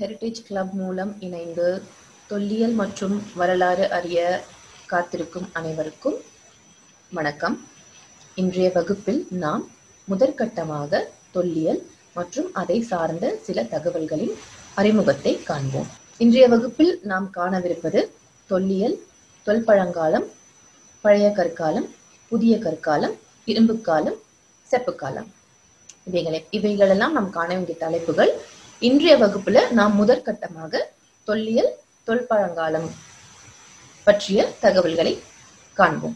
heritage club மூலம் இணைந்து தொல்லியல் மற்றும் வரலாறு அறிய காத்திருக்கும் அனைவருக்கும் வணக்கம் இன்றைய வகுப்பில் நாம் முதற்கட்டமாக தொல்லியல் மற்றும் அதை சார்ந்த சில தகவல்களின் அறிமுகத்தை காண்போம் இன்றைய வகுப்பில் நாம் காணவிருப்பது தொல்லியல் தொல்பழங்காலம் பழைய கற்காலம் புதிய கற்காலம் இரும்புக்காலம் செப்புக்காலம் இவைகளை இவைகளெல்லாம் நாம் காண வேண்டிய தலைப்புகள் இன்றைய வகுப்புல நாம் முதற்கட்டமாக தொல்லியல் தொல்பழங்காலம் பற்றிய தகவல்களை காண்போம்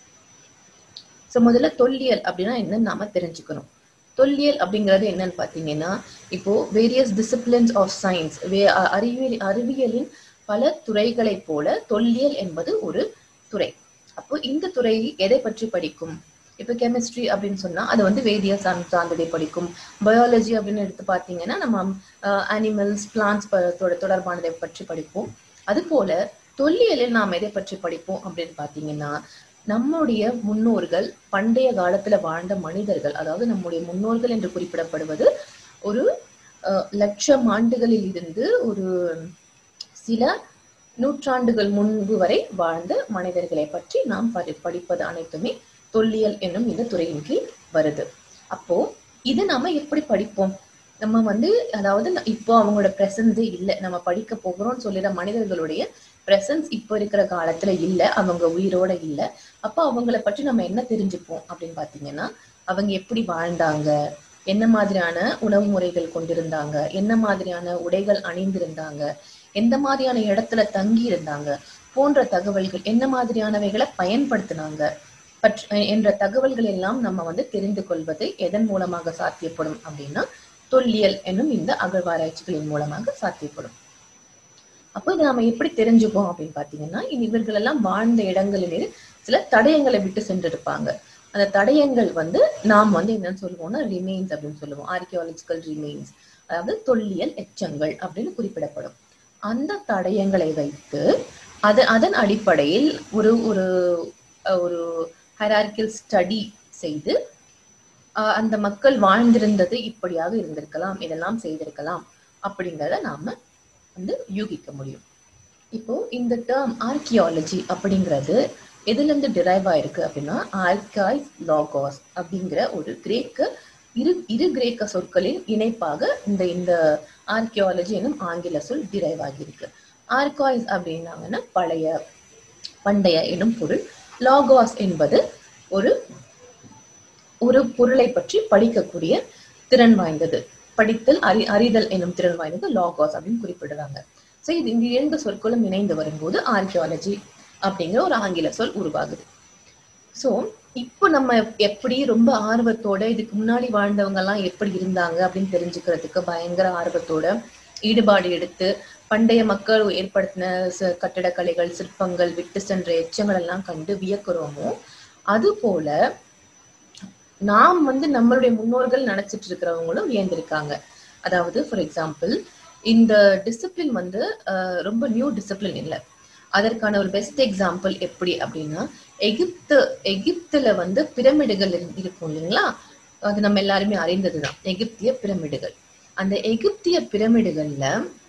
ஸோ முதல்ல தொல்லியல் அப்படின்னா என்னன்னு நாம தெரிஞ்சுக்கணும் தொல்லியல் அப்படிங்கிறது என்னன்னு பார்த்தீங்கன்னா இப்போ வேரியஸ் டிசிப்ளின்ஸ் ஆஃப் சயின்ஸ் அறிவியல் அறிவியலின் பல துறைகளைப் போல தொல்லியல் என்பது ஒரு துறை அப்போ இந்த துறை எதை பற்றி படிக்கும் இப்போ கெமிஸ்ட்ரி அப்படின்னு சொன்னா அது வந்து வேதியியல் சார்ந்த சார்ந்ததை படிக்கும் பயாலஜி அப்படின்னு எடுத்து பார்த்தீங்கன்னா நம்ம அனிமல்ஸ் பிளான்ஸ் தொடர்பானதை பற்றி படிப்போம் அது போல தொல்லியலில் நாம் எதை பற்றி படிப்போம் அப்படின்னு பார்த்தீங்கன்னா நம்முடைய முன்னோர்கள் பண்டைய காலத்துல வாழ்ந்த மனிதர்கள் அதாவது நம்முடைய முன்னோர்கள் என்று குறிப்பிடப்படுவது ஒரு லட்சம் ஆண்டுகளில் இருந்து ஒரு சில நூற்றாண்டுகள் முன்பு வரை வாழ்ந்த மனிதர்களை பற்றி நாம் படிப்பது அனைத்துமே தொல்லியல் என்னும் இந்த துறையின் கீழ் வருது அப்போ இது நாம எப்படி படிப்போம் நம்ம வந்து அதாவது இப்போ அவங்களோட பிரசன்ஸே இல்லை நம்ம படிக்க போகிறோம்னு சொல்லிடுற மனிதர்களுடைய பிரசன்ஸ் இப்போ இருக்கிற காலத்துல இல்ல அவங்க உயிரோட இல்ல அப்போ அவங்கள பற்றி நம்ம என்ன தெரிஞ்சுப்போம் அப்படின்னு பாத்தீங்கன்னா அவங்க எப்படி வாழ்ந்தாங்க என்ன மாதிரியான உணவு முறைகள் கொண்டிருந்தாங்க என்ன மாதிரியான உடைகள் அணிந்திருந்தாங்க எந்த மாதிரியான இடத்துல தங்கி இருந்தாங்க போன்ற தகவல்கள் என்ன மாதிரியானவைகளை பயன்படுத்தினாங்க பற்ற என்ற தகவல்கள் எல்லாம் நம்ம வந்து தெரிந்து கொள்வது எதன் மூலமாக சாத்தியப்படும் அப்படின்னா தொல்லியல் என்னும் இந்த அகழ்வாராய்ச்சிகளின் மூலமாக சாத்தியப்படும் அப்போ இதை நாம எப்படி தெரிஞ்சுப்போம் அப்படின்னு பாத்தீங்கன்னா இவர்கள் எல்லாம் வாழ்ந்த இடங்களில் சில தடயங்களை விட்டு சென்றிருப்பாங்க அந்த தடயங்கள் வந்து நாம் வந்து என்னன்னு சொல்லுவோம்னா ரிமெயின்ஸ் அப்படின்னு சொல்லுவோம் ஆர்கியாலஜிக்கல் ரிமெயின்ஸ் அதாவது தொல்லியல் எச்சங்கள் அப்படின்னு குறிப்பிடப்படும் அந்த தடயங்களை வைத்து அது அதன் அடிப்படையில் ஒரு ஒரு ஒரு ஹரார்கியல் ஸ்டடி செய்து அந்த மக்கள் வாழ்ந்திருந்தது இப்படியாக இருந்திருக்கலாம் இதெல்லாம் செய்திருக்கலாம் அப்படிங்கிறத நாம வந்து யூகிக்க முடியும் இப்போ இந்த டேர்ம் ஆர்கியாலஜி அப்படிங்கிறது எதுல இருந்து டிரைவ் ஆயிருக்கு அப்படின்னா ஆர்காய் லாகாஸ் அப்படிங்கிற ஒரு கிரேக்க இரு இரு கிரேக்க சொற்களின் இணைப்பாக இந்த இந்த ஆர்கியாலஜி எனும் ஆங்கில சொல் டிரைவ் ஆகியிருக்கு ஆர்காய்ஸ் அப்படின்னாங்கன்னா பழைய பண்டைய எனும் பொருள் லாகாஸ் என்பது ஒரு ஒரு பொருளை பற்றி படிக்கக்கூடிய திறன் வாய்ந்தது படித்தல் அறி அறிதல் என்னும் திறன் வாய்ந்தது லாகாஸ் அப்படின்னு குறிப்பிடுறாங்க ஸோ இது இந்த இரண்டு சொற்களும் இணைந்து வரும்போது ஆர்கியாலஜி அப்படிங்கிற ஒரு ஆங்கில சொல் உருவாகுது ஸோ இப்போ நம்ம எப்படி ரொம்ப ஆர்வத்தோட இதுக்கு முன்னாடி வாழ்ந்தவங்க எல்லாம் எப்படி இருந்தாங்க அப்படின்னு தெரிஞ்சுக்கிறதுக்கு பயங்கர ஆர்வத்தோட ஈடுபாடு எடுத்து பண்டைய மக்கள் ஏற்படுத்தின கட்டிடக்கலைகள் சிற்பங்கள் விட்டு சென்ற எச்சங்கள் எல்லாம் கண்டு வியக்கிறோமோ அது போல நாம் வந்து நம்மளுடைய முன்னோர்கள் நினைச்சிட்டு இருக்கிறவங்களும் வியந்திருக்காங்க அதாவது ஃபார் எக்ஸாம்பிள் இந்த டிசிப்ளின் வந்து ரொம்ப நியூ டிசிப்ளின் இல்லை அதற்கான ஒரு பெஸ்ட் எக்ஸாம்பிள் எப்படி அப்படின்னா எகிப்து எகிப்துல வந்து பிரமிடுகள் இருக்கும் இல்லைங்களா அது நம்ம எல்லாருமே அறிந்ததுதான் எகிப்திய பிரமிடுகள் அந்த எகிப்திய பிரமிடுகள்ல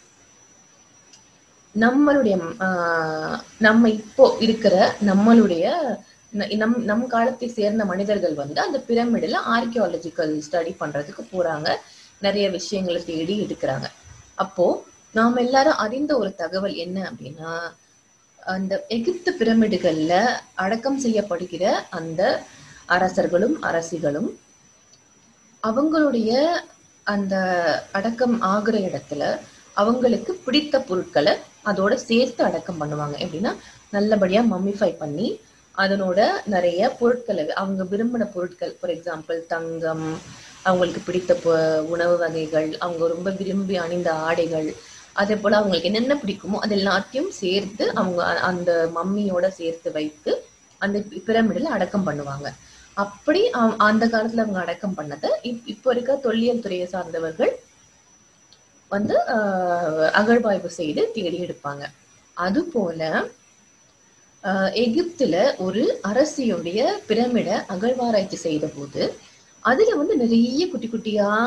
நம்மளுடைய நம்ம இப்போ இருக்கிற நம்மளுடைய நம் நம் காலத்தை சேர்ந்த மனிதர்கள் வந்து அந்த பிரமிடில் ஆர்கியாலஜிக்கல் ஸ்டடி பண்றதுக்கு போறாங்க நிறைய விஷயங்களை தேடி எடுக்கிறாங்க அப்போ நாம் எல்லாரும் அறிந்த ஒரு தகவல் என்ன அப்படின்னா அந்த எகிப்து பிரமிடுகள்ல அடக்கம் செய்யப்படுகிற அந்த அரசர்களும் அரசிகளும் அவங்களுடைய அந்த அடக்கம் ஆகுற இடத்துல அவங்களுக்கு பிடித்த பொருட்களை அதோட சேர்த்து அடக்கம் பண்ணுவாங்க எப்படின்னா நல்லபடியா மம்மிஃபை பண்ணி அதனோட நிறைய பொருட்களை அவங்க விரும்பின பொருட்கள் ஃபார் எக்ஸாம்பிள் தங்கம் அவங்களுக்கு பிடித்த உணவு வகைகள் அவங்க ரொம்ப விரும்பி அணிந்த ஆடைகள் அதே போல அவங்களுக்கு என்னென்ன பிடிக்குமோ அது எல்லாத்தையும் சேர்த்து அவங்க அந்த மம்மியோட சேர்த்து வைத்து அந்த பிரமிடில் அடக்கம் பண்ணுவாங்க அப்படி அந்த காலத்துல அவங்க அடக்கம் பண்ணதை இப்போ இருக்க தொல்லியல் துறையை சார்ந்தவர்கள் வந்து அகழ்வாய்வு செய்து தேடி எடுப்பாங்க அது போல எகிப்துல ஒரு அரசியுடைய பிரமிட அகழ்வாராய்ச்சி செய்த போது அதுல வந்து நிறைய குட்டி குட்டியா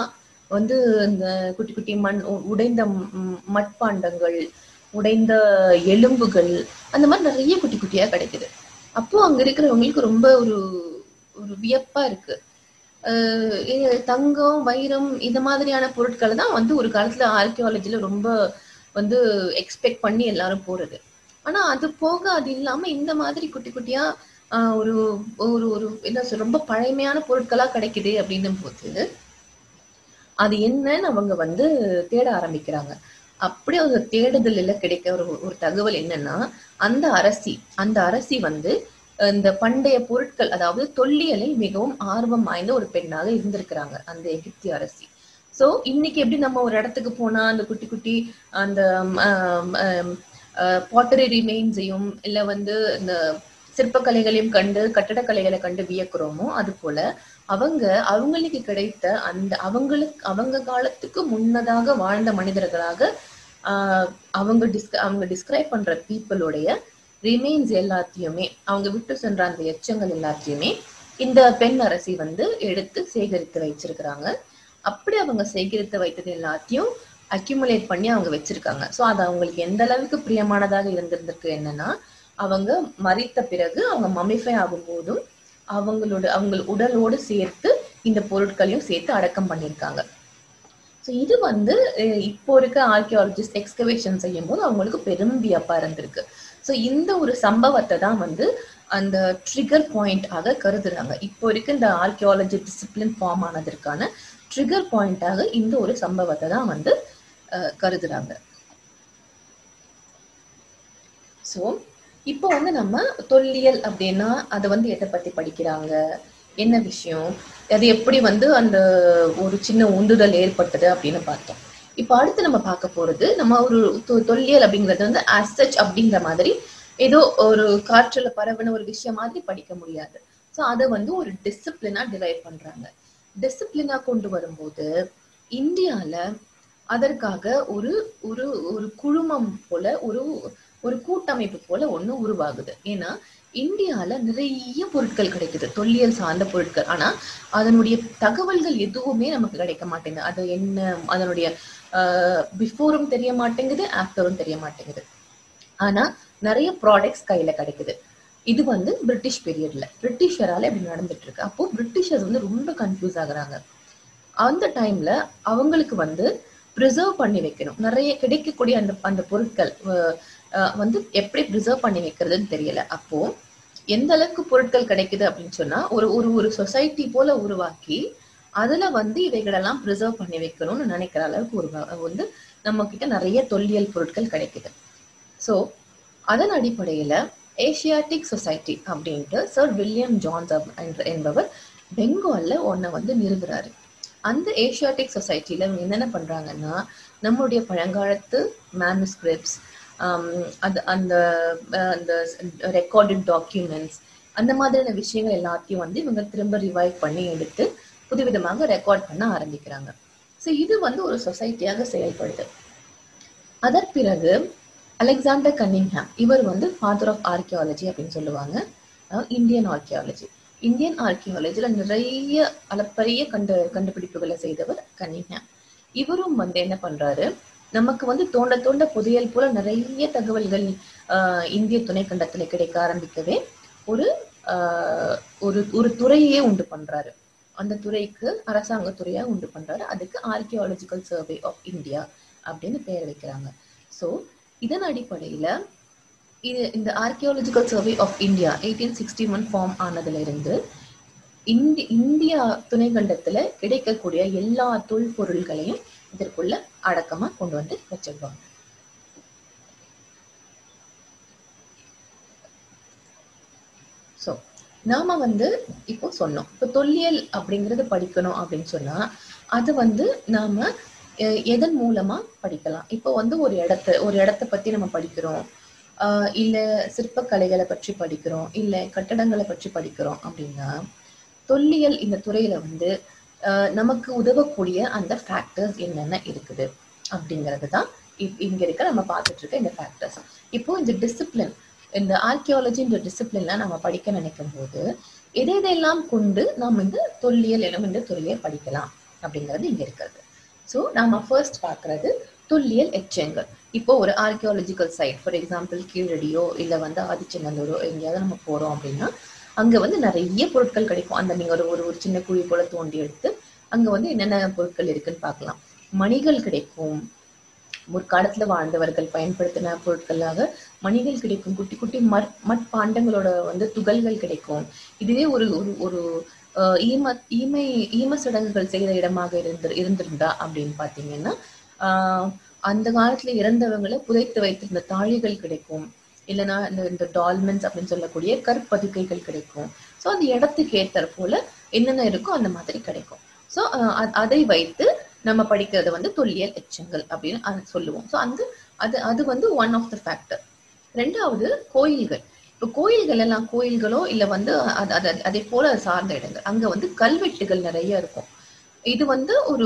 வந்து இந்த குட்டி குட்டி மண் உ- உடைந்த ம், மட்பாண்டங்கள் உடைந்த எலும்புகள் அந்த மாதிரி நிறைய குட்டி குட்டியா கிடைக்குது அப்போ அங்க இருக்கிறவங்களுக்கு ரொம்ப ஒரு ஒரு வியப்பா இருக்கு அஹ் இது தங்கம் வைரம் இந்த மாதிரியான பொருட்களை தான் வந்து ஒரு காலத்துல ஆர்கியாலஜில ரொம்ப வந்து எக்ஸ்பெக்ட் பண்ணி எல்லாரும் போறது ஆனா அது போக அது இல்லாம இந்த மாதிரி குட்டி குட்டியா ஆஹ் ஒரு ஒரு ஒரு என்ன சொல்ற ரொம்ப பழமையான பொருட்களா கிடைக்குது அப்படின்னும் போது அது என்னன்னு அவங்க வந்து தேட ஆரம்பிக்கிறாங்க அப்படி ஒரு தேடுதலில் கிடைக்க ஒரு ஒரு தகவல் என்னன்னா அந்த அரசி அந்த அரசி வந்து அஹ், இந்த பண்டைய பொருட்கள் அதாவது தொல்லியலில் மிகவும் ஆர்வம் வாய்ந்த ஒரு பெண்ணாக இருந்திருக்கிறாங்க அந்த எகிப்திய அரசி சோ இன்னைக்கு எப்படி நம்ம ஒரு இடத்துக்கு போனா அந்த குட்டி குட்டி அந்த பாட்டரி ரிமைன்ஸையும் இல்ல வந்து இந்த சிற்பக்கலைகளையும் கண்டு கட்டடக்கலைகளை கண்டு வியக்கிறோமோ அது போல அவங்க அவங்களுக்கு கிடைத்த அந்த அவங்களுக்கு அவங்க காலத்துக்கு முன்னதாக வாழ்ந்த மனிதர்களாக ஆஹ் அவங்க டிஸ்க அவங்க டிஸ்கிரைப் பண்ற பீப்புளுடைய ரிமைன்ஸ் எல்லாத்தையுமே அவங்க விட்டு சென்ற அந்த எச்சங்கள் எல்லாத்தையுமே இந்த பெண் அரசி வந்து எடுத்து சேகரித்து வச்சிருக்கிறாங்க அப்படி அவங்க சேகரித்து வைத்தது எல்லாத்தையும் அக்யூமுலேட் பண்ணி அவங்க வச்சிருக்காங்க ஸோ அது அவங்களுக்கு எந்த அளவுக்கு பிரியமானதாக இருந்திருந்திருக்கு என்னன்னா அவங்க மறித்த பிறகு அவங்க மமிஃபை ஆகும் போதும் அவங்களோட அவங்க உடலோடு சேர்த்து இந்த பொருட்களையும் சேர்த்து அடக்கம் பண்ணியிருக்காங்க ஸோ இது வந்து அஹ் இப்போ இருக்க ஆர்கியாலஜிஸ்ட் எக்ஸ்கவேஷன் செய்யும் போது அவங்களுக்கு பெரும் வியப்பா இருந்திருக்கு ஸோ இந்த ஒரு சம்பவத்தை தான் வந்து அந்த ட்ரிகர் பாயிண்ட் ஆக கருதுறாங்க இப்போ இருக்க இந்த ஆர்கியாலஜி டிசிப்ளின் ஃபார்ம் ஆனதற்கான ட்ரிகர் பாயிண்டாக இந்த ஒரு சம்பவத்தை தான் வந்து அஹ், கருதுறாங்க ஸோ இப்போ வந்து நம்ம தொல்லியல் அப்படின்னா அதை வந்து எதை பத்தி படிக்கிறாங்க என்ன விஷயம் அது எப்படி வந்து அந்த ஒரு சின்ன உந்துதல் ஏற்பட்டது அப்படின்னு பார்த்தோம் இப்போ அடுத்து நம்ம பார்க்க போறது நம்ம ஒரு தொ- தொல்லியல் அப்படிங்கிறது வந்து அசச் அப்படிங்கிற மாதிரி ஏதோ ஒரு காற்றுல பரவின ஒரு விஷயம் மாதிரி படிக்க முடியாது ஸோ அதை வந்து ஒரு டிசிப்ளினா டிரைவ் பண்றாங்க டிசிப்ளினா கொண்டு வரும்போது இந்தியால அதற்காக ஒரு ஒரு ஒரு குழுமம் போல ஒரு ஒரு கூட்டமைப்பு போல ஒண்ணு உருவாகுது ஏன்னா இந்தியால நிறைய பொருட்கள் கிடைக்குது தொல்லியல் சார்ந்த பொருட்கள் ஆனா அதனுடைய தகவல்கள் எதுவுமே நமக்கு கிடைக்க மாட்டேங்குது அது என்ன அதனுடைய பிஃபோரும் தெரிய மாட்டேங்குது ஆஃப்டரும் தெரிய மாட்டேங்குது ஆனா நிறைய ப்ராடக்ட்ஸ் கையில கிடைக்குது இது வந்து பிரிட்டிஷ் பீரியட்ல பிரிட்டிஷரால இப்படி நடந்துட்டு இருக்கு அப்போ பிரிட்டிஷர்ஸ் வந்து ரொம்ப கன்ஃபியூஸ் ஆகுறாங்க அந்த டைம்ல அவங்களுக்கு வந்து ப்ரிசர்வ் பண்ணி வைக்கணும் நிறைய கிடைக்கக்கூடிய அந்த அந்த பொருட்கள் அஹ், அஹ், வந்து எப்படி ப்ரிசர்வ் பண்ணி வைக்கிறதுன்னு தெரியல அப்போ எந்த அளவுக்கு பொருட்கள் கிடைக்குது அப்படின்னு சொன்னா ஒரு ஒரு ஒரு சொசைட்டி போல உருவாக்கி அதுல வந்து இவைகளெல்லாம் ப்ரிசர்வ் பண்ணி வைக்கணும்னு நினைக்கிற அளவுக்கு ஒரு வந்து நம்ம கிட்ட நிறைய தொல்லியல் பொருட்கள் கிடைக்குது ஸோ அதன் அடிப்படையில ஏசியாட்டிக் சொசைட்டி அப்படின்ட்டு சர் வில்லியம் ஜான்ஸ் அப்- என்ற- என்பவர் பெங்கால்ல ஒன்றை வந்து நிறுவுறாரு அந்த ஏசியாட்டிக் சொசைட்டில இவங்க என்னென்ன பண்றாங்கன்னா நம்மளுடைய பழங்காலத்து மேனுஸ்கிரிப்ட்ஸ் அது அந்த அஹ், அந்த ரெக்கார்டட் டாக்குமெண்ட்ஸ் அந்த மாதிரியான விஷயங்கள் எல்லாத்தையும் வந்து இவங்க திரும்ப ரிவைவ் பண்ணி எடுத்து புதுவிதமாக ரெக்கார்ட் பண்ண ஆரம்பிக்கிறாங்க ஸோ இது வந்து ஒரு சொசைட்டியாக செயல்படுது அதன் பிறகு அலெக்சாண்டர் கன்னிங்ஹாம் இவர் வந்து ஃபாதர் ஆஃப் ஆர்கியாலஜி அப்படின்னு சொல்லுவாங்க இந்தியன் ஆர்கியாலஜி இந்தியன் ஆர்கியாலஜில நிறைய அளப்பரிய கண்டு கண்டுபிடிப்புகளை செய்தவர் கன்னிங்ஹாம் இவரும் வந்து என்ன பண்றாரு நமக்கு வந்து தோண்ட தோண்ட புதையல் போல நிறைய தகவல்கள் ஆஹ், இந்திய துணைக்கண்டத்துல கிடைக்க ஆரம்பிக்கவே ஒரு ஆஹ், ஒரு ஒரு துறையே உண்டு பண்றாரு அந்த துறைக்கு அரசாங்க துறையா உண்டு பண்றாரு அதுக்கு ஆர்கியாலஜிக்கல் சர்வே ஆஃப் இந்தியா அப்படின்னு பெயர் வைக்கிறாங்க ஸோ இதன் அடிப்படையில இது இந்த archaeological survey of India eighteen sixty one form ஆனதுல இருந்து இந்தி இந்தியா துணைக்கண்டத்துல கிடைக்கக்கூடிய எல்லா தொல்பொருள்களையும் இதற்குள்ள அடக்கமா கொண்டு வந்து வச்சிருவாங்க ஸோ நாம வந்து இப்போ சொன்னோம் இப்போ தொல்லியல் அப்படிங்கிறது படிக்கணும் அப்படின்னு சொன்னா அது வந்து நாம அஹ், எதன் மூலமா படிக்கலாம் இப்போ வந்து ஒரு இடத்த ஒரு இடத்த பத்தி நம்ம படிக்கிறோம் ஆஹ் இல்ல சிற்பக்கலைகளை பற்றி படிக்கிறோம் இல்ல கட்டடங்களை பற்றி படிக்கிறோம் அப்படின்னா தொல்லியல் இந்த துறையில வந்து ஆஹ் நமக்கு உதவக்கூடிய அந்த ஃபேக்டர்ஸ் என்னென்ன இருக்குது அப்படிங்கிறது தான் இப்- இங்க இருக்க நம்ம பார்த்துட்டு இருக்க இந்த ஃபேக்டர்ஸ் இப்போ இந்த டிசிப்ளின் இந்த ஆர்கியாலஜின்ற டிசிப்ளின்ல நம்ம படிக்க நினைக்கும் போது எதை எதையெல்லாம் கொண்டு நாம் இந்த தொல்லியல் எனும் இந்த துறையை படிக்கலாம் அப்படிங்கிறது இங்க இருக்கிறது ஸோ நாம ஃபர்ஸ்ட் பார்க்கறது தொல்லியல் எச்சங்கள் இப்போ ஒரு ஆர்கியாலஜிக்கல் சைட் ஃபார் எக்ஸாம்பிள் கீழடியோ இல்லை வந்து ஆதிச்சநல்லூரோ எங்கேயாவது நம்ம போறோம் அப்படின்னா அங்க வந்து நிறைய பொருட்கள் கிடைக்கும் அந்த நீங்க ஒரு ஒரு ஒரு சின்ன குழி போல தோண்டி எடுத்து அங்க வந்து என்னென்ன பொருட்கள் இருக்குன்னு பார்க்கலாம் மணிகள் கிடைக்கும் முற்காலத்துல வாழ்ந்தவர்கள் பயன்படுத்தின பொருட்களாக மணிகள் கிடைக்கும் குட்டி குட்டி மற் மட்பாண்டங்களோட வந்து துகள்கள் கிடைக்கும் இதுவே ஒரு ஒரு ஒரு அஹ், ஈம ஈமை ஈம சடங்குகள் செய்த இடமாக இருந்து இருந்திருந்தா அப்படின்னு பாத்தீங்கன்னா ஆஹ் அந்த காலத்துல இறந்தவங்களை புதைத்து வைத்திருந்த தாழிகள் கிடைக்கும் இல்லைன்னா இந்த இந்த டால்மென்ஸ் அப்படின்னு சொல்லக்கூடிய கற்பதுக்கைகள் கிடைக்கும் ஸோ அந்த இடத்துக்கு ஏற்றாற் போல என்னென்ன இருக்கோ அந்த மாதிரி கிடைக்கும் ஸோ அதை வைத்து நம்ம படிக்கிறது வந்து தொல்லியல் எச்சங்கள் அப்படின்னு அது சொல்லுவோம் ஸோ அந்த அது அது வந்து ஒன் ஆஃப் த ஃபேக்டர் ரெண்டாவது கோயில்கள் இப்போ கோயில்கள் எல்லாம் கோயில்களோ இல்லை வந்து அது அது அதே போல சார்ந்த இடங்கள் அங்க வந்து கல்வெட்டுகள் நிறைய இருக்கும் இது வந்து ஒரு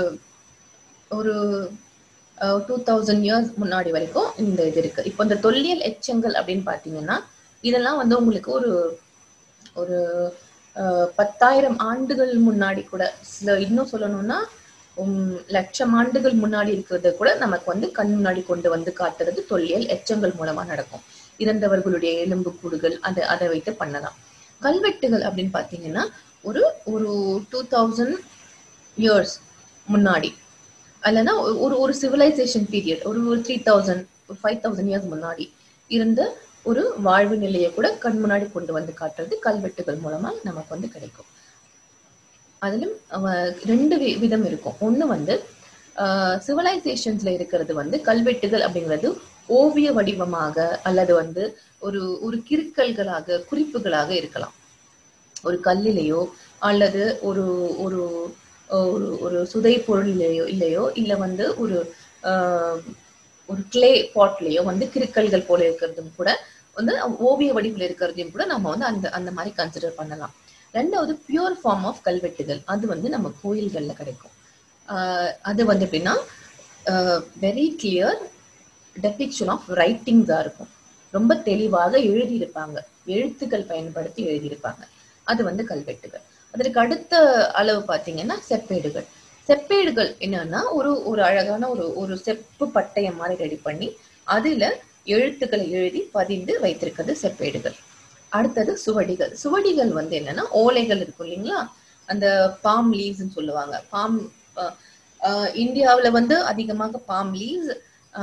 ஒரு டூ தௌசண்ட் இயர்ஸ் முன்னாடி வரைக்கும் இந்த இது இருக்கு இப்போ இந்த தொல்லியல் எச்சங்கள் அப்படின்னு பார்த்தீங்கன்னா இதெல்லாம் வந்து உங்களுக்கு ஒரு ஒரு அஹ், பத்தாயிரம் ஆண்டுகள் முன்னாடி கூட சில இன்னும் சொல்லணும்னா உம், லட்சம் ஆண்டுகள் முன்னாடி இருக்கிறத கூட நமக்கு வந்து கண் முன்னாடி கொண்டு வந்து காட்டுறது தொல்லியல் எச்சங்கள் மூலமா நடக்கும் இறந்தவர்களுடைய எலும்பு கூடுகள் அதை அதை வைத்து பண்ணலாம் கல்வெட்டுகள் அப்படின்னு பார்த்தீங்கன்னா ஒரு ஒரு டூ தௌசண்ட் இயர்ஸ் முன்னாடி அல்லனா ஒரு ஒரு சிவிலைசேஷன் பீரியட் ஒரு ஒரு த்ரீ தௌசண்ட் ஒரு ஃபைவ் தௌசண்ட் இயர்ஸ் முன்னாடி இருந்த ஒரு வாழ்வு நிலையை கூட கண் முன்னாடி கொண்டு வந்து காட்டுறது கல்வெட்டுகள் மூலமா நமக்கு வந்து கிடைக்கும் அதிலும் அவ- ரெண்டு வி- விதம் இருக்கும் ஒண்ணு வந்து சிவிலைசேஷன்ஸ்ல இருக்கிறது வந்து கல்வெட்டுகள் அப்படிங்கிறது ஓவிய வடிவமாக அல்லது வந்து ஒரு ஒரு கிறுக்கல்களாக குறிப்புகளாக இருக்கலாம் ஒரு கல்லிலேயோ அல்லது ஒரு ஒரு ஒரு ஒரு சுதை பொருளிலேயோ இல்லையோ இல்ல வந்து ஒரு ஆஹ், ஒரு கிளே பாட்லயோ வந்து கிறுக்கல்கள் போல இருக்கிறதும் கூட வந்து ஓவிய வடிவில் இருக்கிறதையும் கூட நம்ம வந்து அந்த அந்த மாதிரி கன்சிடர் பண்ணலாம் ரெண்டாவது பியூர் ஃபார்ம் ஆஃப் கல்வெட்டுகள் அது வந்து நம்ம கோயில்கள்ல கிடைக்கும் ஆஹ், அது வந்து எப்படின்னா வெரி கிளியர் டெபிக்ஷன் ஆஃப் ரைட்டிங்ஸா இருக்கும் ரொம்ப தெளிவாக எழுதியிருப்பாங்க எழுத்துக்கள் பயன்படுத்தி எழுதியிருப்பாங்க அது வந்து கல்வெட்டுகள் அதற்கு அடுத்த அளவு பார்த்தீங்கன்னா செப்பேடுகள் செப்பேடுகள் என்னன்னா ஒரு ஒரு அழகான ஒரு ஒரு செப்பு பட்டயம் மாதிரி ரெடி பண்ணி அதுல எழுத்துக்களை எழுதி பதிந்து வைத்திருக்கிறது செப்பேடுகள் அடுத்தது சுவடிகள் சுவடிகள் வந்து என்னன்னா ஓலைகள் இருக்கும் இல்லைங்களா அந்த பாம் லீவ்ஸ்ன்னு சொல்லுவாங்க பாம் இந்தியாவுல வந்து அதிகமாக பாம் லீவ்ஸ்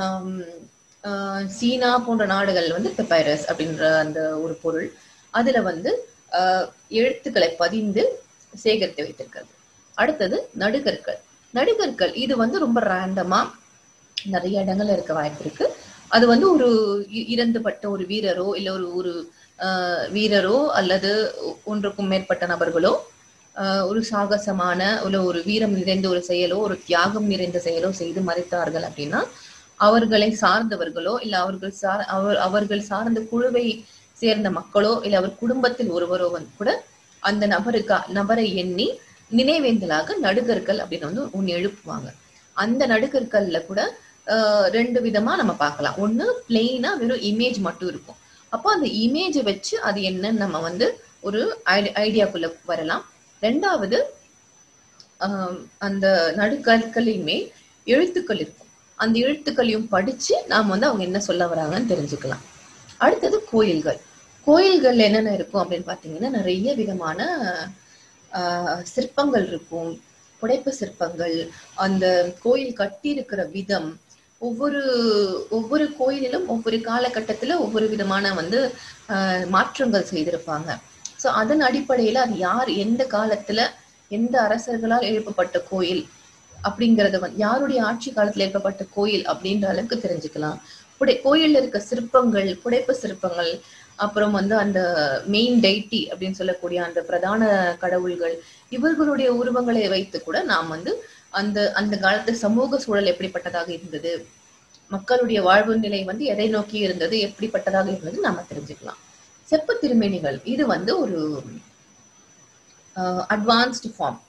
சீனா போன்ற நாடுகள் வந்து பெப்பைரஸ் அப்படின்ற அந்த ஒரு பொருள் அதுல வந்து ஆஹ், எழுத்துக்களை பதிந்து சேகரித்து வைத்திருக்கிறது அடுத்தது நடுகற்கள் நடுகற்கள் இது வந்து ரொம்ப ரேண்டமா நிறைய இடங்கள்ல இருக்க வாய்ப்பு இருக்கு அது வந்து ஒரு இ- இறந்துபட்ட ஒரு வீரரோ இல்ல ஒரு ஒரு ஆஹ், வீரரோ அல்லது ஒ- ஒன்றுக்கும் மேற்பட்ட நபர்களோ ஆஹ், ஒரு சாகசமான ஒரு ஒரு வீரம் நிறைந்த ஒரு செயலோ ஒரு தியாகம் நிறைந்த செயலோ செய்து மறைத்தார்கள் அப்படின்னா அவர்களை சார்ந்தவர்களோ இல்ல அவர்கள் சார் அவர் அவர்கள் சார்ந்த குழுவை சேர்ந்த மக்களோ இல்ல அவர் குடும்பத்தில் ஒருவரோ வந்து கூட அந்த நபருக்கா நபரை எண்ணி நினைவேந்தலாக நடுகற்கள் அப்படின்னு வந்து ஒண்ணு எழுப்புவாங்க அந்த நடுகற்கள்ல கூட ஆஹ், ரெண்டு விதமா நம்ம பார்க்கலாம் ஒண்ணு பிளெயினா வெறும் இமேஜ் மட்டும் இருக்கும் அப்போ அந்த இமேஜை வச்சு அது என்னன்னு நம்ம வந்து ஒரு ஐடியாக்குள்ள வரலாம் ரெண்டாவது ஆஹ், அந்த நடுக்கற்களையுமே எழுத்துக்கள் இருக்கும் அந்த எழுத்துக்களையும் படிச்சு நாம வந்து அவங்க என்ன சொல்ல வராங்கன்னு தெரிஞ்சுக்கலாம் அடுத்தது கோயில்கள் கோயில்கள் என்னென்ன இருக்கும் அப்படின்னு பார்த்தீங்கன்னா நிறைய விதமான ஆஹ், சிற்பங்கள் இருக்கும் புடைப்பு சிற்பங்கள் அந்த கோயில் கட்டி இருக்கிற விதம் ஒவ்வொரு ஒவ்வொரு கோயிலிலும் ஒவ்வொரு காலகட்டத்துல ஒவ்வொரு விதமான வந்து ஆஹ், மாற்றங்கள் செய்திருப்பாங்க ஸோ அதன் அடிப்படையில அது யார் எந்த காலத்துல எந்த அரசர்களால் எழுப்பப்பட்ட கோயில் அப்படிங்கறத வந்து யாருடைய ஆட்சி காலத்துல எழுப்பப்பட்ட கோயில் அப்படின்ற அளவுக்கு தெரிஞ்சுக்கலாம் புடை கோயில்ல இருக்க சிற்பங்கள் புடைப்பு சிற்பங்கள் அப்புறம் வந்து அந்த மெயின் டைட்டி அப்படின்னு சொல்லக்கூடிய அந்த பிரதான கடவுள்கள் இவர்களுடைய உருவங்களை வைத்து கூட நாம் வந்து அந்த அந்த காலத்து சமூக சூழல் எப்படிப்பட்டதாக இருந்தது மக்களுடைய வாழ்வு நிலை வந்து எதை நோக்கி இருந்தது எப்படிப்பட்டதாக இருந்தது நாம தெரிஞ்சுக்கலாம் செப்பு திருமேனிகள் இது வந்து ஒரு அட்வான்ஸ்டு ஃபார்ம்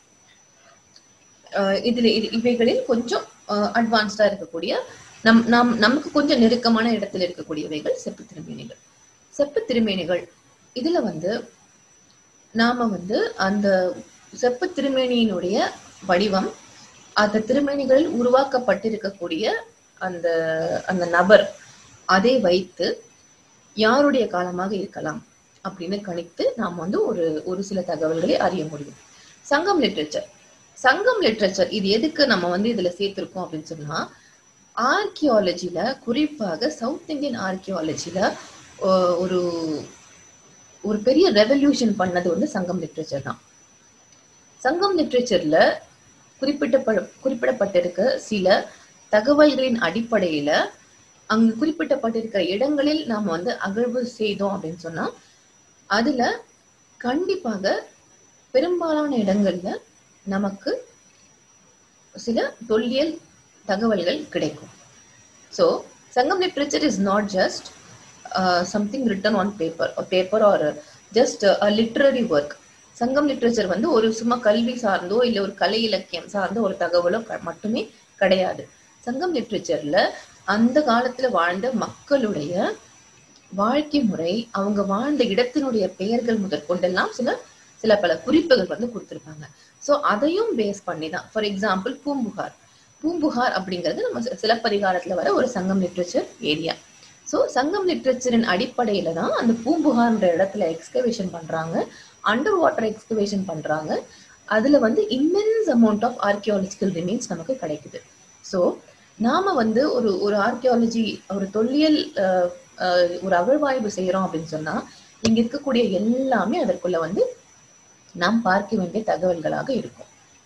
இதுல இது- இவைகளில் கொஞ்சம் அட்வான்ஸ்டா இருக்கக்கூடிய நம் நம் நமக்கு கொஞ்சம் நெருக்கமான இடத்துல இருக்கக்கூடியவைகள் செப்பு திருமேனிகள் செப்பு திருமேனிகள் இதுல வந்து நாம வந்து அந்த செப்பு திருமேனியினுடைய வடிவம் அந்த திருமணிகளில் உருவாக்கப்பட்டிருக்கக்கூடிய அந்த அந்த நபர் அதை வைத்து யாருடைய காலமாக இருக்கலாம் அப்படின்னு கணித்து நாம் வந்து ஒரு ஒரு சில தகவல்களை அறிய முடியும் சங்கம் லிட்ரேச்சர் சங்கம் லிட்ரேச்சர் இது எதுக்கு நம்ம வந்து இதுல சேர்த்திருக்கோம் அப்படின்னு சொன்னா ஆர்கியாலஜில குறிப்பாக சவுத் இந்தியன் ஆர்கியாலஜில ஒரு ஒரு பெரிய ரெவல்யூஷன் பண்ணது வந்து சங்கம் லிட்ரேச்சர் தான் சங்கம் லிட்ரேச்சர்ல குறிப்பிட்ட குறிப்பிடப்பட்டிருக்க சில தகவல்களின் அடிப்படையில அங்கு குறிப்பிட்டப்பட்டிருக்கிற இடங்களில் நாம் வந்து அகழ்வு செய்தோம் அப்படின்னு சொன்னா அதுல கண்டிப்பாக பெரும்பாலான இடங்கள்ல நமக்கு சில தொல்லியல் தகவல்கள் கிடைக்கும் so Sangam literature is not just something written on paper paper or just a literary work Sangam literature வந்து ஒரு சும்மா கல்வி சார்ந்தோ இல்லை ஒரு கலை இலக்கியம் சார்ந்த ஒரு தகவலோ மட்டுமே கிடையாது சங்கம் லிட்ரேச்சர்ல அந்த காலத்துல வாழ்ந்த மக்களுடைய வாழ்க்கை முறை அவங்க வாழ்ந்த இடத்தினுடைய பெயர்கள் முதற்கொண்டெல்லாம் சில சில பல குறிப்புகள் வந்து கொடுத்துருப்பாங்க ஸோ அதையும் பேஸ் பண்ணி தான் ஃபார் எக்ஸாம்பிள் பூம்புகார் பூம்புகார் அப்படிங்கிறது நம்ம சிலப்பதிகாரத்துல வர ஒரு சங்கம் லிட்ரேச்சர் ஏரியா ஸோ சங்கம் லிட்ரேச்சரின் அடிப்படையில தான் அந்த பூம்புகார்ன்ற இடத்துல எக்ஸ்கவேஷன் பண்றாங்க அண்டர் வாட்டர் எக்ஸ்கவேஷன் பண்றாங்க அதுல வந்து immense amount of archaeological remains நமக்கு கிடைக்குது ஸோ நாம வந்து ஒரு ஒரு ஆர்கியாலஜி ஒரு தொல்லியல் ஒரு அகழ்வாய்வு செய்யறோம் அப்படின்னு சொன்னா இங்க இருக்கக்கூடிய எல்லாமே அதற்குள்ள வந்து நாம் பார்க்க வேண்டிய தகவல்களாக இருக்கும்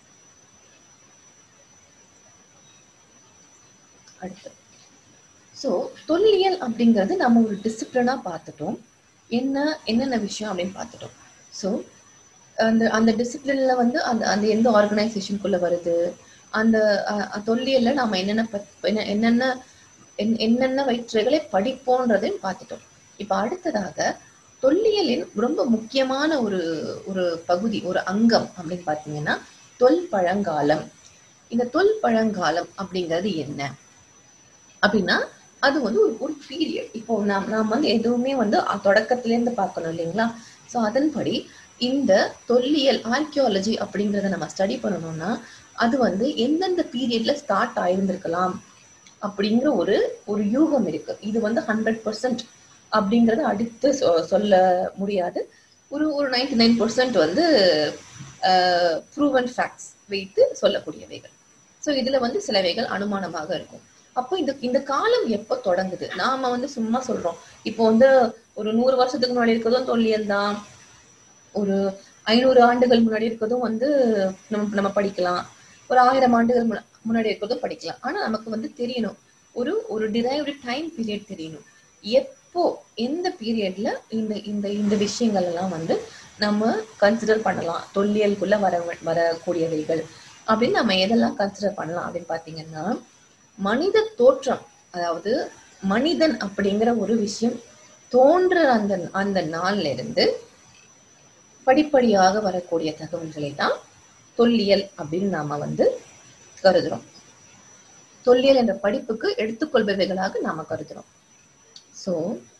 அடுத்து ஸோ தொல்லியல் அப்படிங்கிறது நம்ம ஒரு டிசிப்ளினா பார்த்துட்டோம் என்ன என்னென்ன விஷயம் அப்படின்னு பார்த்துட்டோம் ஸோ அந்த அந்த டிசிப்ளின்ல வந்து அந்த அந்த எந்த ஆர்கனைசேஷனுக்குள்ள வருது அந்த தொல்லியல்ல நாம என்னென்ன என்னென்ன என்னென்ன வயிற்றுகளை படிப்போன்றதையும் பார்த்துட்டோம் இப்ப அடுத்ததாக தொல்லியலின் ரொம்ப முக்கியமான ஒரு ஒரு பகுதி ஒரு அங்கம் அப்படின்னு பாத்தீங்கன்னா தொல் பழங்காலம் இந்த தொல் பழங்காலம் அப்படிங்கிறது என்ன அப்படின்னா அது வந்து ஒரு ஒரு பீரியட் இப்போ நாம் நாம் வந்து எதுவுமே வந்து தொடக்கத்திலேருந்து பார்க்கணும் இல்லைங்களா ஸோ அதன்படி இந்த தொல்லியல் ஆர்கியாலஜி அப்படிங்கிறத நம்ம ஸ்டடி பண்ணணும்னா அது வந்து எந்தெந்த பீரியட்ல ஸ்டார்ட் ஆயிருந்திருக்கலாம் அப்படிங்கிற ஒரு ஒரு யூகம் இருக்கு இது வந்து ஹண்ட்ரட் பர்சன்ட் அப்படிங்கறத அடுத்து சொல்ல முடியாது ஒரு ஒரு நைன்டி நைன் பர்சன்ட் வந்து ப்ரூவன் ஃபேக்ட்ஸ் வைத்து சொல்லக்கூடியவைகள் ஸோ இதுல வந்து சிலவைகள் அனுமானமாக இருக்கும் அப்போ இந்த இந்த காலம் எப்போ தொடங்குது நாம வந்து சும்மா சொல்றோம் இப்போ வந்து ஒரு நூறு வருஷத்துக்கு முன்னாடி இருக்கிறதும் தொல்லியல் தான் ஒரு ஐநூறு ஆண்டுகள் முன்னாடி இருக்கிறதும் வந்து நம்ம நம்ம படிக்கலாம் ஒரு ஆயிரம் ஆண்டுகள் முன்னாடி இருக்கிறதும் படிக்கலாம் ஆனா நமக்கு வந்து தெரியணும் ஒரு ஒரு டிரைவ்டு டைம் பீரியட் தெரியணும் எப்போ எந்த பீரியட்ல இந்த இந்த இந்த விஷயங்கள் எல்லாம் வந்து நம்ம கன்சிடர் பண்ணலாம் தொல்லியலுக்குள்ள வர வரக்கூடியவைகள் அப்படின்னு நம்ம எதெல்லாம் கன்சிடர் பண்ணலாம் அப்படின்னு பாத்தீங்கன்னா மனித தோற்றம் அதாவது மனிதன் அப்படிங்கிற ஒரு விஷயம் தோன்ற அந்த அந்த நாள்ல இருந்து படிப்படியாக வரக்கூடிய தகவல்களை தான் தொல்லியல் அப்படின்னு நாம வந்து கருதுறோம் தொல்லியல் என்ற படிப்புக்கு எடுத்துக்கொள்பவைகளாக நாம கருதுறோம் சோ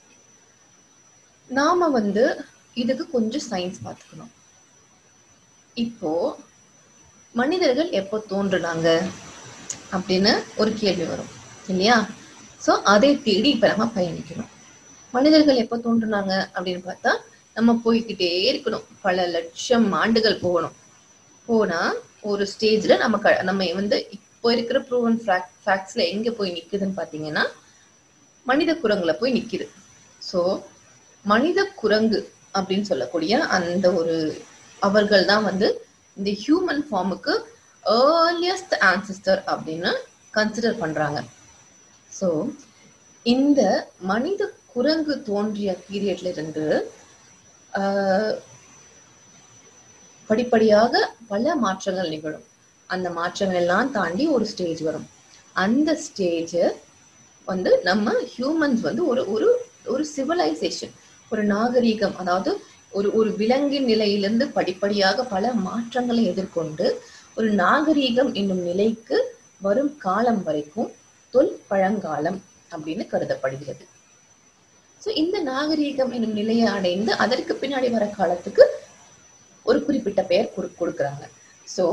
நாம வந்து இதுக்கு கொஞ்சம் சயின்ஸ் பார்த்துக்கணும் இப்போ மனிதர்கள் எப்போ தோன்றுனாங்க அப்படின்னு ஒரு கேள்வி வரும் இல்லையா சோ அதை தேடி இப்ப நம்ம பயணிக்கணும் மனிதர்கள் எப்போ தோன்றுனாங்க அப்படின்னு பார்த்தா நம்ம போய்கிட்டே இருக்கணும் பல லட்சம் ஆண்டுகள் போகணும் போனா ஒரு ஸ்டேஜ்ல நம்ம க நம்ம வந்து இப்போ இருக்கிற ப்ரூவன் ஃபேக்ட்ஸ்ல எங்க போய் நிக்குதுன்னு பாத்தீங்கன்னா மனித குரங்குல போய் நிக்குது ஸோ மனித குரங்கு அப்படின்னு சொல்லக்கூடிய அந்த ஒரு அவர்கள் தான் வந்து இந்த ஹியூமன் ஃபார்முக்கு ஏர்லியஸ்ட் ஆன்சிஸ்டர் அப்படின்னு கன்சிடர் பண்றாங்க ஸோ இந்த மனித குரங்கு தோன்றிய பீரியட்ல இருந்து படிப்படியாக பல மாற்றங்கள் நிகழும் அந்த மாற்றங்கள் எல்லாம் தாண்டி ஒரு ஸ்டேஜ் வரும் அந்த ஸ்டேஜ் வந்து நம்ம ஹியூமன்ஸ் வந்து ஒரு ஒரு ஒரு சிவிலைசேஷன் ஒரு நாகரீகம் அதாவது ஒரு ஒரு விலங்கின் நிலையிலிருந்து படிப்படியாக பல மாற்றங்களை எதிர்கொண்டு ஒரு நாகரீகம் என்னும் நிலைக்கு வரும் காலம் வரைக்கும் தொல் பழங்காலம் அப்படின்னு கருதப்படுகிறது ஸோ இந்த நாகரீகம் என்னும் நிலையை அடைந்து அதற்கு பின்னாடி வர காலத்துக்கு ஒரு குறிப்பிட்ட பெயர் கொடு கொடுக்குறாங்க ஸோ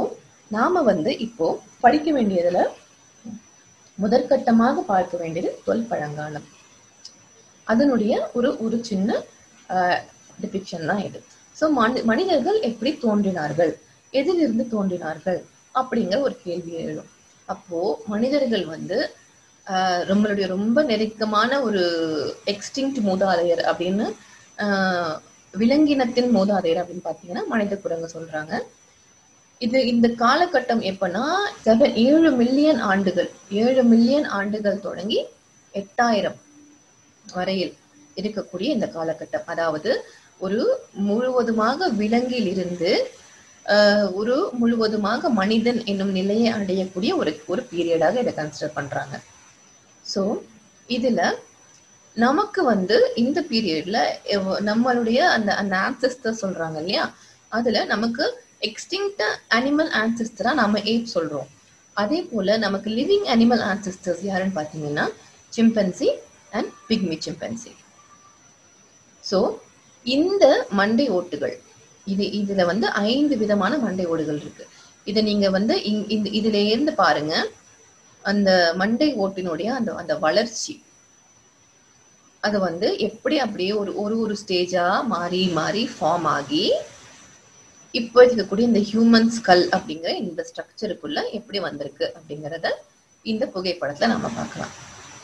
நாம வந்து இப்போ படிக்க வேண்டியதுல முதற்கட்டமாக பார்க்க வேண்டியது தொல் பழங்காலம் அதனுடைய ஒரு ஒரு சின்ன டிபிக்ஷன் தான் இது ஸோ மனி மனிதர்கள் எப்படி தோன்றினார்கள் எதிலிருந்து தோன்றினார்கள் அப்படிங்கிற ஒரு கேள்வி எழும் அப்போ மனிதர்கள் வந்து ஆஹ் நம்மளுடைய ரொம்ப நெருக்கமான ஒரு எக்ஸ்டிங்க்ட் மூதாதையர் அப்படின்னு ஆஹ் விலங்கினத்தின் மூதாதையர் அப்படின்னு பார்த்தீங்கன்னா மனித குரங்கு சொல்றாங்க இது இந்த காலகட்டம் எப்பன்னா செவன் ஏழு மில்லியன் ஆண்டுகள் ஏழு மில்லியன் ஆண்டுகள் தொடங்கி எட்டாயிரம் வரையில் இருக்கக்கூடிய இந்த காலகட்டம் அதாவது ஒரு முழுவதுமாக விலங்கில் இருந்து ஆஹ் ஒரு முழுவதுமாக மனிதன் என்னும் நிலையை அடையக்கூடிய ஒரு ஒரு பீரியடாக இதை கன்சிடர் பண்றாங்க ஸோ இதுல நமக்கு வந்து இந்த பீரியட்ல நம்மளுடைய அந்த அந்த ஆன்சஸ்டர் சொல்றாங்க இல்லையா அதுல நமக்கு எக்ஸ்டிங்க்ட் அனிமல் ஆன்சஸ்டரா நம்ம ஏப் சொல்றோம் அதே போல நமக்கு லிவிங் அனிமல் ஆன்சஸ்டர்ஸ் யாருன்னு பார்த்தீங்கன்னா chimpanzee and pygmy chimpanzee so இந்த மண்டை ஓட்டுகள் இது இதுல வந்து ஐந்து விதமான மண்டை ஓடுகள் இருக்கு இதை நீங்க வந்து இங்- இந்த இதுல இருந்து பாருங்க அந்த மண்டை ஓட்டினுடைய அந்த அந்த வளர்ச்சி அது வந்து எப்படி அப்படியே ஒரு ஒரு ஒரு ஸ்டேஜா மாறி மாறி ஃபார்ம் ஆகி இப்போ இருக்கக்கூடிய இந்த ஹியூமன் ஸ்கல் அப்படிங்கிற இந்த ஸ்ட்ரக்சருக்குள்ள எப்படி வந்திருக்கு அப்படிங்கறத இந்த புகைப்படத்துல நாம பார்க்கலாம்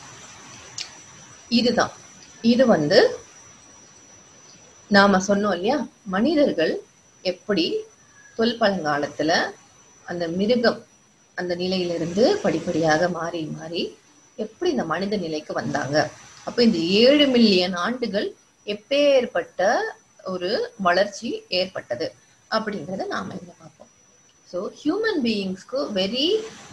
இதுதான் இது வந்து நாம சொன்னோம் இல்லையா மனிதர்கள் எப்படி தொல்பழங்காலத்துல அந்த மிருகம் அந்த நிலையிலிருந்து படிப்படியாக மாறி மாறி எப்படி இந்த மனித நிலைக்கு வந்தாங்க அப்போ இந்த ஏழு மில்லியன் ஆண்டுகள் எப்பேற்பட்ட ஒரு வளர்ச்சி ஏற்பட்டது அப்படிங்கறத நாம இங்க பார்ப்போம் ஸோ ஹியூமன் பீயிங்ஸ்க்கு very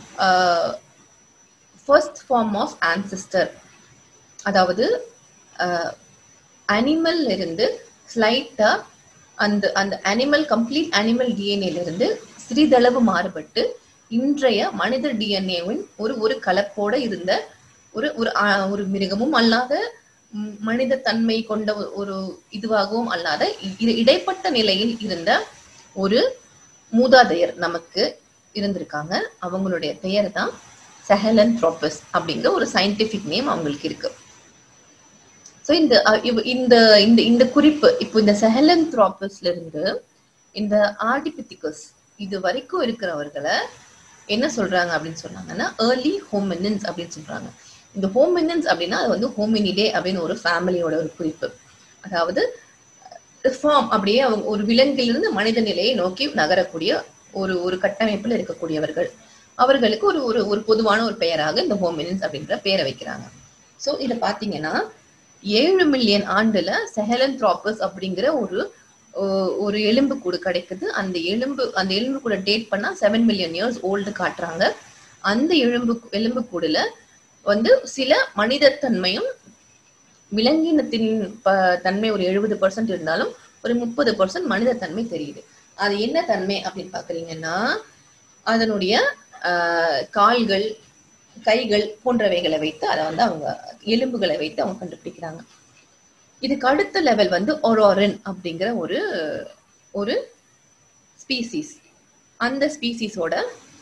first form of ancestor அதாவது அனிமல் இருந்து ஸ்லைட்டா அந்த அந்த அனிமல் கம்ப்ளீட் அனிமல் டிஎன்ஏல இருந்து சிறிதளவு மாறுபட்டு இன்றைய மனித டிஎன்ஏவின் ஒரு ஒரு கலப்போட இருந்த ஒரு ஒரு ஆ- ஒரு மிருகமும் அல்லாத ம், மனித தன்மை கொண்ட ஒ- ஒரு இதுவாகவும் அல்லாத இ- இ- இடைப்பட்ட நிலையில் இருந்த ஒரு மூதாதையர் நமக்கு இருந்திருக்காங்க அவங்களுடைய பெயர் தான் செஹலன் த்ரோபஸ் அப்படிங்கிற ஒரு சயின்டிபிக் நேம் அவங்களுக்கு இருக்கு ஸோ இந்த அ, இவ்- இந்த இந்த இந்த குறிப்பு இப்போ இந்த செஹலன் த்ராப்பஸ்ல இருந்து இந்த ஆர்டிபித்திகஸ் இது வரைக்கும் இருக்கிறவர்களை என்ன சொல்றாங்க அப்படின்னு சொன்னாங்கன்னா ஏர்லி ஹோமினின்ஸ் அப்படின்னு சொல்றாங்க இந்த ஹோமினின்ஸ் அப்படின்னா அது வந்து ஹோமினிடே அப்படின்னு ஒரு ஃபேமிலியோட ஒரு குறிப்பு அதாவது ஃபார்ம் அப்படியே அவங்க ஒரு விலங்கிலிருந்து மனித நிலையை நோக்கி நகரக்கூடிய ஒரு ஒரு கட்டமைப்புல இருக்கக்கூடியவர்கள் அவர்களுக்கு ஒரு ஒரு ஒரு பொதுவான ஒரு பெயராக இந்த ஹோமினின்ஸ் அப்படின்ற பெயரை வைக்கிறாங்க ஸோ இதை பார்த்தீங்கன்னா ஏழு மில்லியன் ஆண்டுல செஹலன் த்ராப்பஸ் அப்படிங்கிற ஒரு ஓ- ஒரு எலும்பு கூடு கிடைக்குது அந்த எலும்பு அந்த எலும்பு கூட டேட் பண்ணா செவன் மில்லியன் இயர்ஸ் ஓல்டு காட்டுறாங்க அந்த எலும்பு எலும்பு கூடுல வந்து சில மனிதத்தன்மையும் விலங்கினத்தின் ப- தன்மை ஒரு எழுபது பர்சன்ட் இருந்தாலும் ஒரு முப்பது பர்சன்ட் மனிதத்தன்மை தெரியுது அது என்ன தன்மை அப்படின்னு பாக்குறீங்கன்னா அதனுடைய ஆஹ், கால்கள் கைகள் போன்றவைகளை வைத்து அதை வந்து அவங்க எலும்புகளை வைத்து அவங்க கண்டுபிடிக்கிறாங்க இதுக்கு அடுத்த லெவல் வந்து ஒரோரன் அப்படிங்கிற ஒரு ஒரு ஸ்பீசிஸ் அந்த ஸ்பீசிஸோட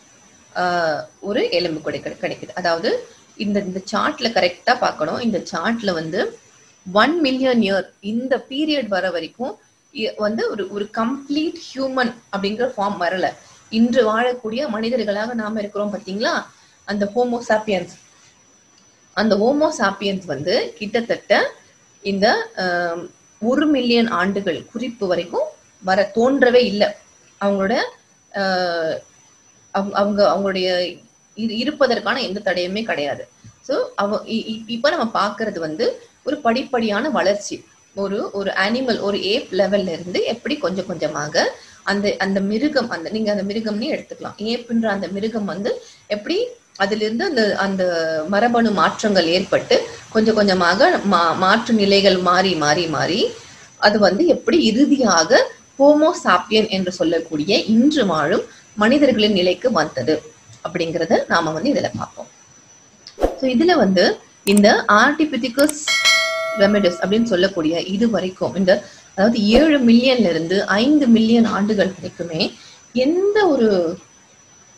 ஒரு எலும்பு கூட கிடை- கிடைக்குது அதாவது இந்த இந்த சார்ட்ல கரெக்டா பார்க்கணும் இந்த சார்ட்ல வந்து ஒன் மில்லியன் இயர் இந்த பீரியட் வர வரைக்கும் இ- வந்து ஒரு ஒரு கம்ப்ளீட் ஹியூமன் அப்படிங்கிற ஃபார்ம் வரல இன்று வாழக்கூடிய மனிதர்களாக நாம இருக்கிறோம் பாத்தீங்களா அந்த ஹோமோசாப்பியன்ஸ் அந்த ஹோமோசாப்பியன்ஸ் வந்து கிட்டத்தட்ட இந்த ஆம், ஒரு மில்லியன் ஆண்டுகள் குறிப்பு வரைக்கும் வர தோன்றவே இல்லை அவங்களோட ஆஹ், அவங்க அவங்க அவங்களுடைய இரு- இருப்பதற்கான எந்த தடையுமே கிடையாது ஸோ அவ இ- இ- இப்ப நம்ம பார்க்கிறது வந்து ஒரு படிப்படியான வளர்ச்சி ஒரு ஒரு அனிமல் ஒரு ஏப் லெவல்ல இருந்து எப்படி கொஞ்சம் கொஞ்சமாக அந்த அந்த மிருகம் அந்த நீங்க அந்த மிருகம்னே எடுத்துக்கலாம் ஏப்புன்ற அந்த மிருகம் வந்து எப்படி அதிலிருந்து அந்த அந்த மரபணு மாற்றங்கள் ஏற்பட்டு கொஞ்சம் கொஞ்சமாக மா மாற்று நிலைகள் மாறி மாறி மாறி அது வந்து எப்படி இறுதியாக ஹோமோ சாப்பியன் என்று சொல்லக்கூடிய இன்று வாழும் மனிதர்களின் நிலைக்கு வந்தது அப்படிங்கறத நாம வந்து இதுல பார்ப்போம் ஸோ இதுல வந்து இந்த ஆர்டிபிதிகஸ் ரெமிடஸ் அப்படின்னு சொல்லக்கூடிய இது வரைக்கும் இந்த அதாவது ஏழு மில்லியன்ல இருந்து ஐந்து மில்லியன் ஆண்டுகள் வரைக்குமே எந்த ஒரு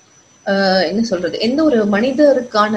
ஆஹ் என்ன சொல்றது எந்த ஒரு மனிதருக்கான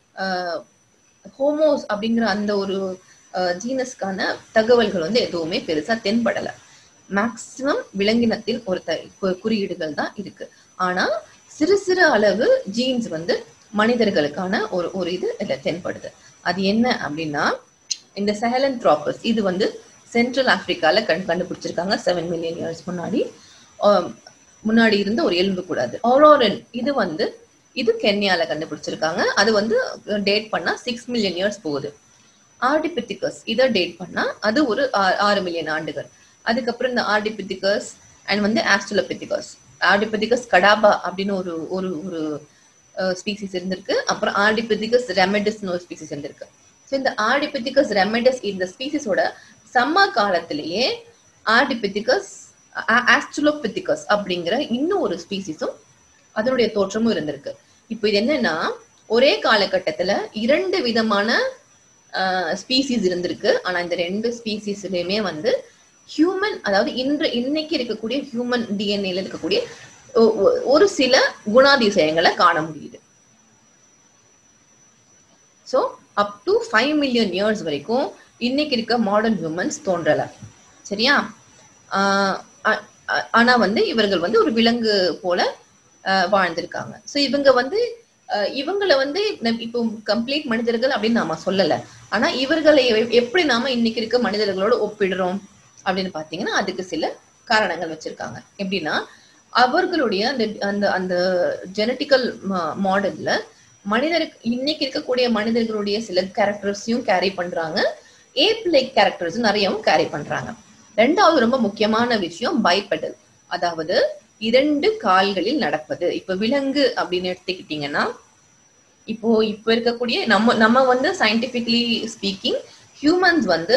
ஹோமோஸ் அப்படிங்கிற அந்த ஒரு ஜீனஸ்க்கான தகவல்கள் வந்து எதுவுமே பெருசா தென்படல மேக்சிமம் விலங்கினத்தில் ஒரு த கு- குறியீடுகள் தான் இருக்கு ஆனா சிறு சிறு அளவு ஜீன்ஸ் வந்து மனிதர்களுக்கான ஒரு ஒரு இது இதுல தென்படுது அது என்ன அப்படின்னா இந்த சஹலன் த்ராப்பஸ் இது வந்து சென்ட்ரல் ஆப்பிரிக்கால கண் கண்டுபிடிச்சிருக்காங்க செவன் மில்லியன் இயர்ஸ் முன்னாடி ஆம், முன்னாடி இருந்த ஒரு எலும்பு கூடாது ஆரோரன் இது வந்து இது கென்யால கண்டுபிடிச்சிருக்காங்க அது வந்து டேட் பண்ணா சிக்ஸ் மில்லியன் இயர்ஸ் போகுது ஆர்டிபித்திகஸ் இதை டேட் பண்ணா அது ஒரு ஆ- ஆறு மில்லியன் ஆண்டுகள் அதுக்கப்புறம் இந்த ஆர்டிபித்திகஸ் அண்ட் வந்து ஆஸ்ட்ரோலபித்திகஸ் ஆர்டிபித்திகஸ் கடாபா அப்படின்னு ஒரு ஒரு ஒரு ஸ்பீசிஸ் இருந்திருக்கு அப்புறம் ஆர்டிபித்திகஸ் ரெமெடிஸ்னு ஒரு ஸ்பீசிஸ் இருந்திருக்கு ஸோ இந்த ஆர்டிபித்திகஸ் ரெமெடிஸ் இந்த ஸ்பீசிஸோட சம்ம காலத்திலேயே ஆர்டிபித்திகஸ் ஆஸ்ட்ரோலோபித்திகஸ் அப்படிங்கிற இன்னும் ஒரு ஸ்பீசிஸும் அதனுடைய தோற்றமும் இருந்திருக்கு இப்போ இது என்னன்னா ஒரே காலகட்டத்துல இரண்டு விதமான ஸ்பீசிஸ் இருந்திருக்கு ஆனா இந்த ரெண்டு ஸ்பீசிஸ்லயுமே வந்து ஹியூமன் அதாவது இன்று இன்னைக்கு இருக்கக்கூடிய ஹியூமன் டிஎன்ஏல இருக்கக்கூடிய ஒ- ஒ- ஒரு சில குணாதிசயங்களை காண முடியுது so up to five million years வரைக்கும் இன்னைக்கு இருக்க மாடர்ன் ஹியூமன்ஸ் தோன்றல சரியா ஆஹ் ஆ- ஆ- ஆனா வந்து இவர்கள் வந்து ஒரு விலங்கு போல ஆஹ் வாழ்ந்திருக்காங்க ஸோ இவங்க வந்து ஆஹ் இவங்கள வந்து நம் இப்போ கம்ப்ளீட் மனிதர்கள் அப்படின்னு நாம சொல்லல ஆனா இவர்களை எ- எப்படி நாம இன்னைக்கு இருக்க மனிதர்களோட ஒப்பிடுறோம் அப்படின்னு பாத்தீங்கன்னா அதுக்கு சில காரணங்கள் வச்சிருக்காங்க எப்படின்னா அவர்களுடைய அந்த அந்த அந்த ஜெனட்டிக்கல் மாடல்ல மனிதருக்கு இன்னைக்கு இருக்கக்கூடிய மனிதர்களுடைய சில கேரக்டர்ஸையும் கேரி பண்றாங்க ஏப் லைக் கேரக்டர்ஸ் நிறையவும் கேரி பண்றாங்க ரெண்டாவது ரொம்ப முக்கியமான விஷயம் பைபெடல் அதாவது இரண்டு கால்களில் நடப்பது இப்ப விலங்கு அப்படின்னு எடுத்துக்கிட்டீங்கன்னா இப்போ இப்போ இருக்கக்கூடிய நம்ம நம்ம வந்து சயின்டிபிக்லி ஸ்பீக்கிங் ஹியூமன்ஸ் வந்து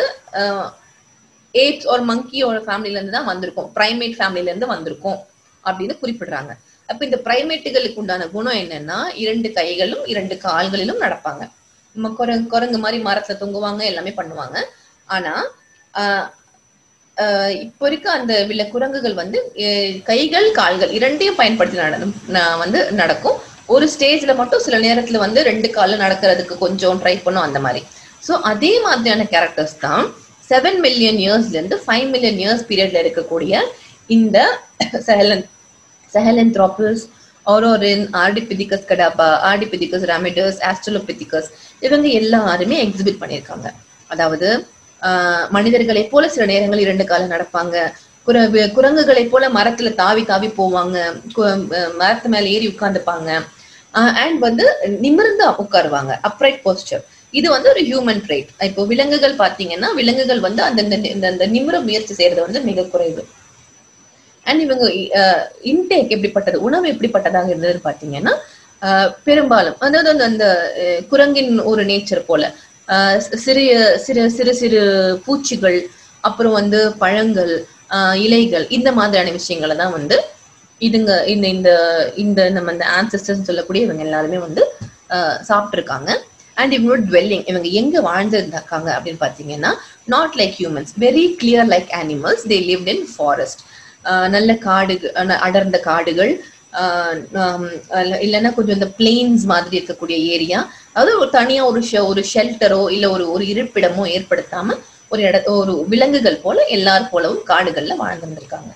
ஏப்ஸ் ஒரு மங்கியோட ஃபேமிலில இருந்து தான் வந்திருக்கோம் பிரைமேட் ஃபேமிலில இருந்து வந்திருக்கோம் அப்படின்னு குறிப்பிடுறாங்க அப்ப இந்த பிரைமேட்டுகளுக்கு உண்டான குணம் என்னன்னா இரண்டு கைகளும் இரண்டு கால்களிலும் நடப்பாங்க நம்ம குரங்கு குரங்கு மாதிரி மரத்துல தொங்குவாங்க எல்லாமே பண்ணுவாங்க ஆனா ஆஹ் ஆஹ் இப்போ இருக்க அந்த வில குரங்குகள் வந்து அஹ் கைகள் கால்கள் இரண்டையும் பயன்படுத்தி நட ந- வந்து நடக்கும் ஒரு ஸ்டேஜ்ல மட்டும் சில நேரத்துல வந்து ரெண்டு கால்ல நடக்கிறதுக்கு கொஞ்சம் ட்ரை பண்ணும் அந்த மாதிரி ஸோ அதே மாதிரியான கேரக்டர்ஸ் தான் செவன் மில்லியன் இயர்ஸ்ல இருந்து ஃபைவ் மில்லியன் இயர்ஸ் பீரியட்ல இருக்கக்கூடிய இந்த சஹலன் சஹலன்த்ரோபஸ் ஆரோரின் ஆர்டிபிதிகஸ் கடாபா ஆர்டிபிதிகஸ் ராமிடஸ் ஆஸ்ட்ரோலோபிதிகஸ் இவங்க எல்லாருமே எக்ஸிபிட் பண்ணியிருக்காங்க அதாவது ஆஹ் மனிதர்களைப் போல சில நேரங்கள் இரண்டு காலம் நடப்பாங்க குர வி- குரங்குகளைப் போல மரத்துல தாவி தாவி போவாங்க கு- அஹ் மரத்து மேல ஏறி உட்கார்ந்துப்பாங்க அண்ட் வந்து நிமிர்ந்து உட்காருவாங்க அப்ரைட் போஸ்டர் இது வந்து ஒரு ஹியூமன் ட்ரைட் இப்போ விலங்குகள் பாத்தீங்கன்னா விலங்குகள் வந்து அந்த இந்த- இந்த இந்த நிமிர முயற்சி செய்யறது வந்து மிக குறைவு அண்ட் இவங்க இன்டேக் எப்படிப்பட்டது உணவு எப்படிப்பட்டதாக இருந்ததுன்னு பாத்தீங்கன்னா அஹ், பெரும்பாலும் அதாவது அந்த- அந்த அஹ், குரங்கின் ஒரு நேச்சர் போல அஹ், சிறிய சிறு சிறு சிறு பூச்சிகள் அப்புறம் வந்து பழங்கள் அஹ், இலைகள் இந்த மாதிரியான விஷயங்களை தான் வந்து இதுங்க இந்த இந்த இந்த நம்ம இந்த ஆன்சஸ்டர்ஸ் சொல்லக்கூடிய இவங்க எல்லாருமே வந்து சாப்பிட்ருக்காங்க அண்ட் இவங்களோட dwelling இவங்க எங்க வாழ்ந்திருந்தாக்காங்க அப்படின்னு பாத்தீங்கன்னா not like humans very clear like animals they lived in forest நல்ல காடுகள் அஹ் அடர்ந்த காடுகள் ஆஹ் ஆம், அல்ல- இல்லைன்னா கொஞ்சம் இந்த பிளெயின்ஸ் மாதிரி இருக்கக்கூடிய ஏரியா அதாவது ஒரு தனியா ஒரு ஷெ- ஒரு ஷெல்டரோ இல்ல ஒரு ஒரு இருப்பிடமோ ஏற்படுத்தாம ஒரு இட ஒரு விலங்குகள் போல எல்லார் போலவும் காடுகள்ல வாழ்ந்திருந்திருக்காங்க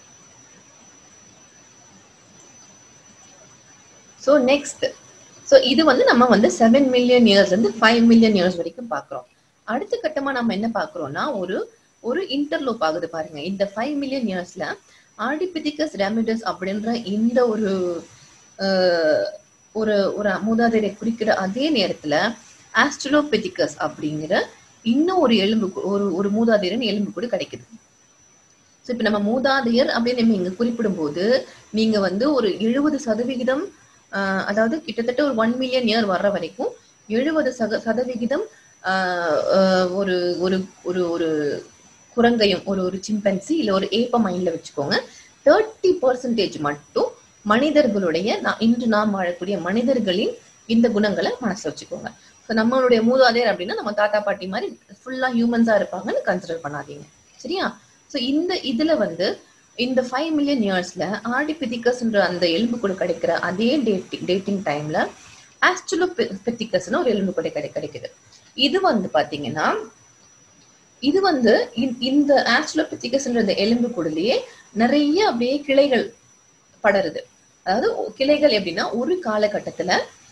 ஸோ நெக்ஸ்ட் ஸோ இது வந்து நம்ம வந்து செவன் மில்லியன் இயர்ஸ் இருந்து ஃபைவ் மில்லியன் இயர்ஸ் வரைக்கும் பார்க்குறோம் அடுத்த கட்டமா நம்ம என்ன பார்க்குறோம்னா ஒரு ஒரு இன்டர்லோப் ஆகுது பாருங்க இந்த ஃபைவ் மில்லியன் இயர்ஸ்ல ஆர்டிபிதிகஸ் ரெமிடஸ் அப்படின்ற இந்த ஒரு அஹ், ஒரு ஒரு மூதாதையரை குறிக்கிற அதே நேரத்துல ஆஸ்ட்ரோலோபெதிகஸ் அப்படிங்கிற இன்னும் ஒரு எலும்பு கூ- ஒரு ஒரு மூதாதையரின் எலும்பு கூட கிடைக்குது ஸோ இப்போ நம்ம மூதாதையர் அப்படின்னு நம்ம இங்க குறிப்பிடும்போது நீங்க வந்து ஒரு எழுபது சதவிகிதம் ஆஹ், அதாவது கிட்டத்தட்ட ஒரு ஒன் மில்லியன் இயர் வர்ற வரைக்கும் எழுபது சத சதவிகிதம் ஆஹ், ஆஹ், ஒரு ஒரு ஒரு ஒரு குரங்கையும் ஒரு ஒரு சிம்பன்சி இல்ல ஒரு ஏப்ப மைண்ட்ல வச்சுக்கோங்க தேர்ட்டி பர்சன்டேஜ் மட்டும் மனிதர்களுடைய நா- இன்று நாம் வாழக்கூடிய மனிதர்களின் இந்த குணங்களை மனசுல வச்சுக்கோங்க ஸோ நம்மளுடைய மூதாதையர் அப்படின்னா நம்ம தாத்தா பாட்டி மாதிரி ஃபுல்லா ஹியூமன்ஸா இருப்பாங்கன்னு கன்சிடர் பண்ணாதீங்க சரியா ஸோ இந்த இதுல வந்து இந்த ஃபைவ் மில்லியன் இயர்ஸ்ல ஆர்டிபிதிகஸ்ன்ற அந்த எலும்பு கூட கிடைக்கிற அதே டேட்டிங் டேட்டிங் டைம்ல ஆஸ்ட்ரலோபெத்திகஸ்னு ஒரு எலும்பு கூட கிடை கிடைக்குது இது வந்து பாத்தீங்கன்னா இது வந்து இ- இந்த ஆஸ்ட்ரலோபெத்திகஸ்ன்ற இந்த எலும்பு கூடலயே நிறைய அப்படியே கிளைகள் படருது அதாவது ஒ- கிளைகள் எப்படின்னா ஒரு காலகட்டத்துல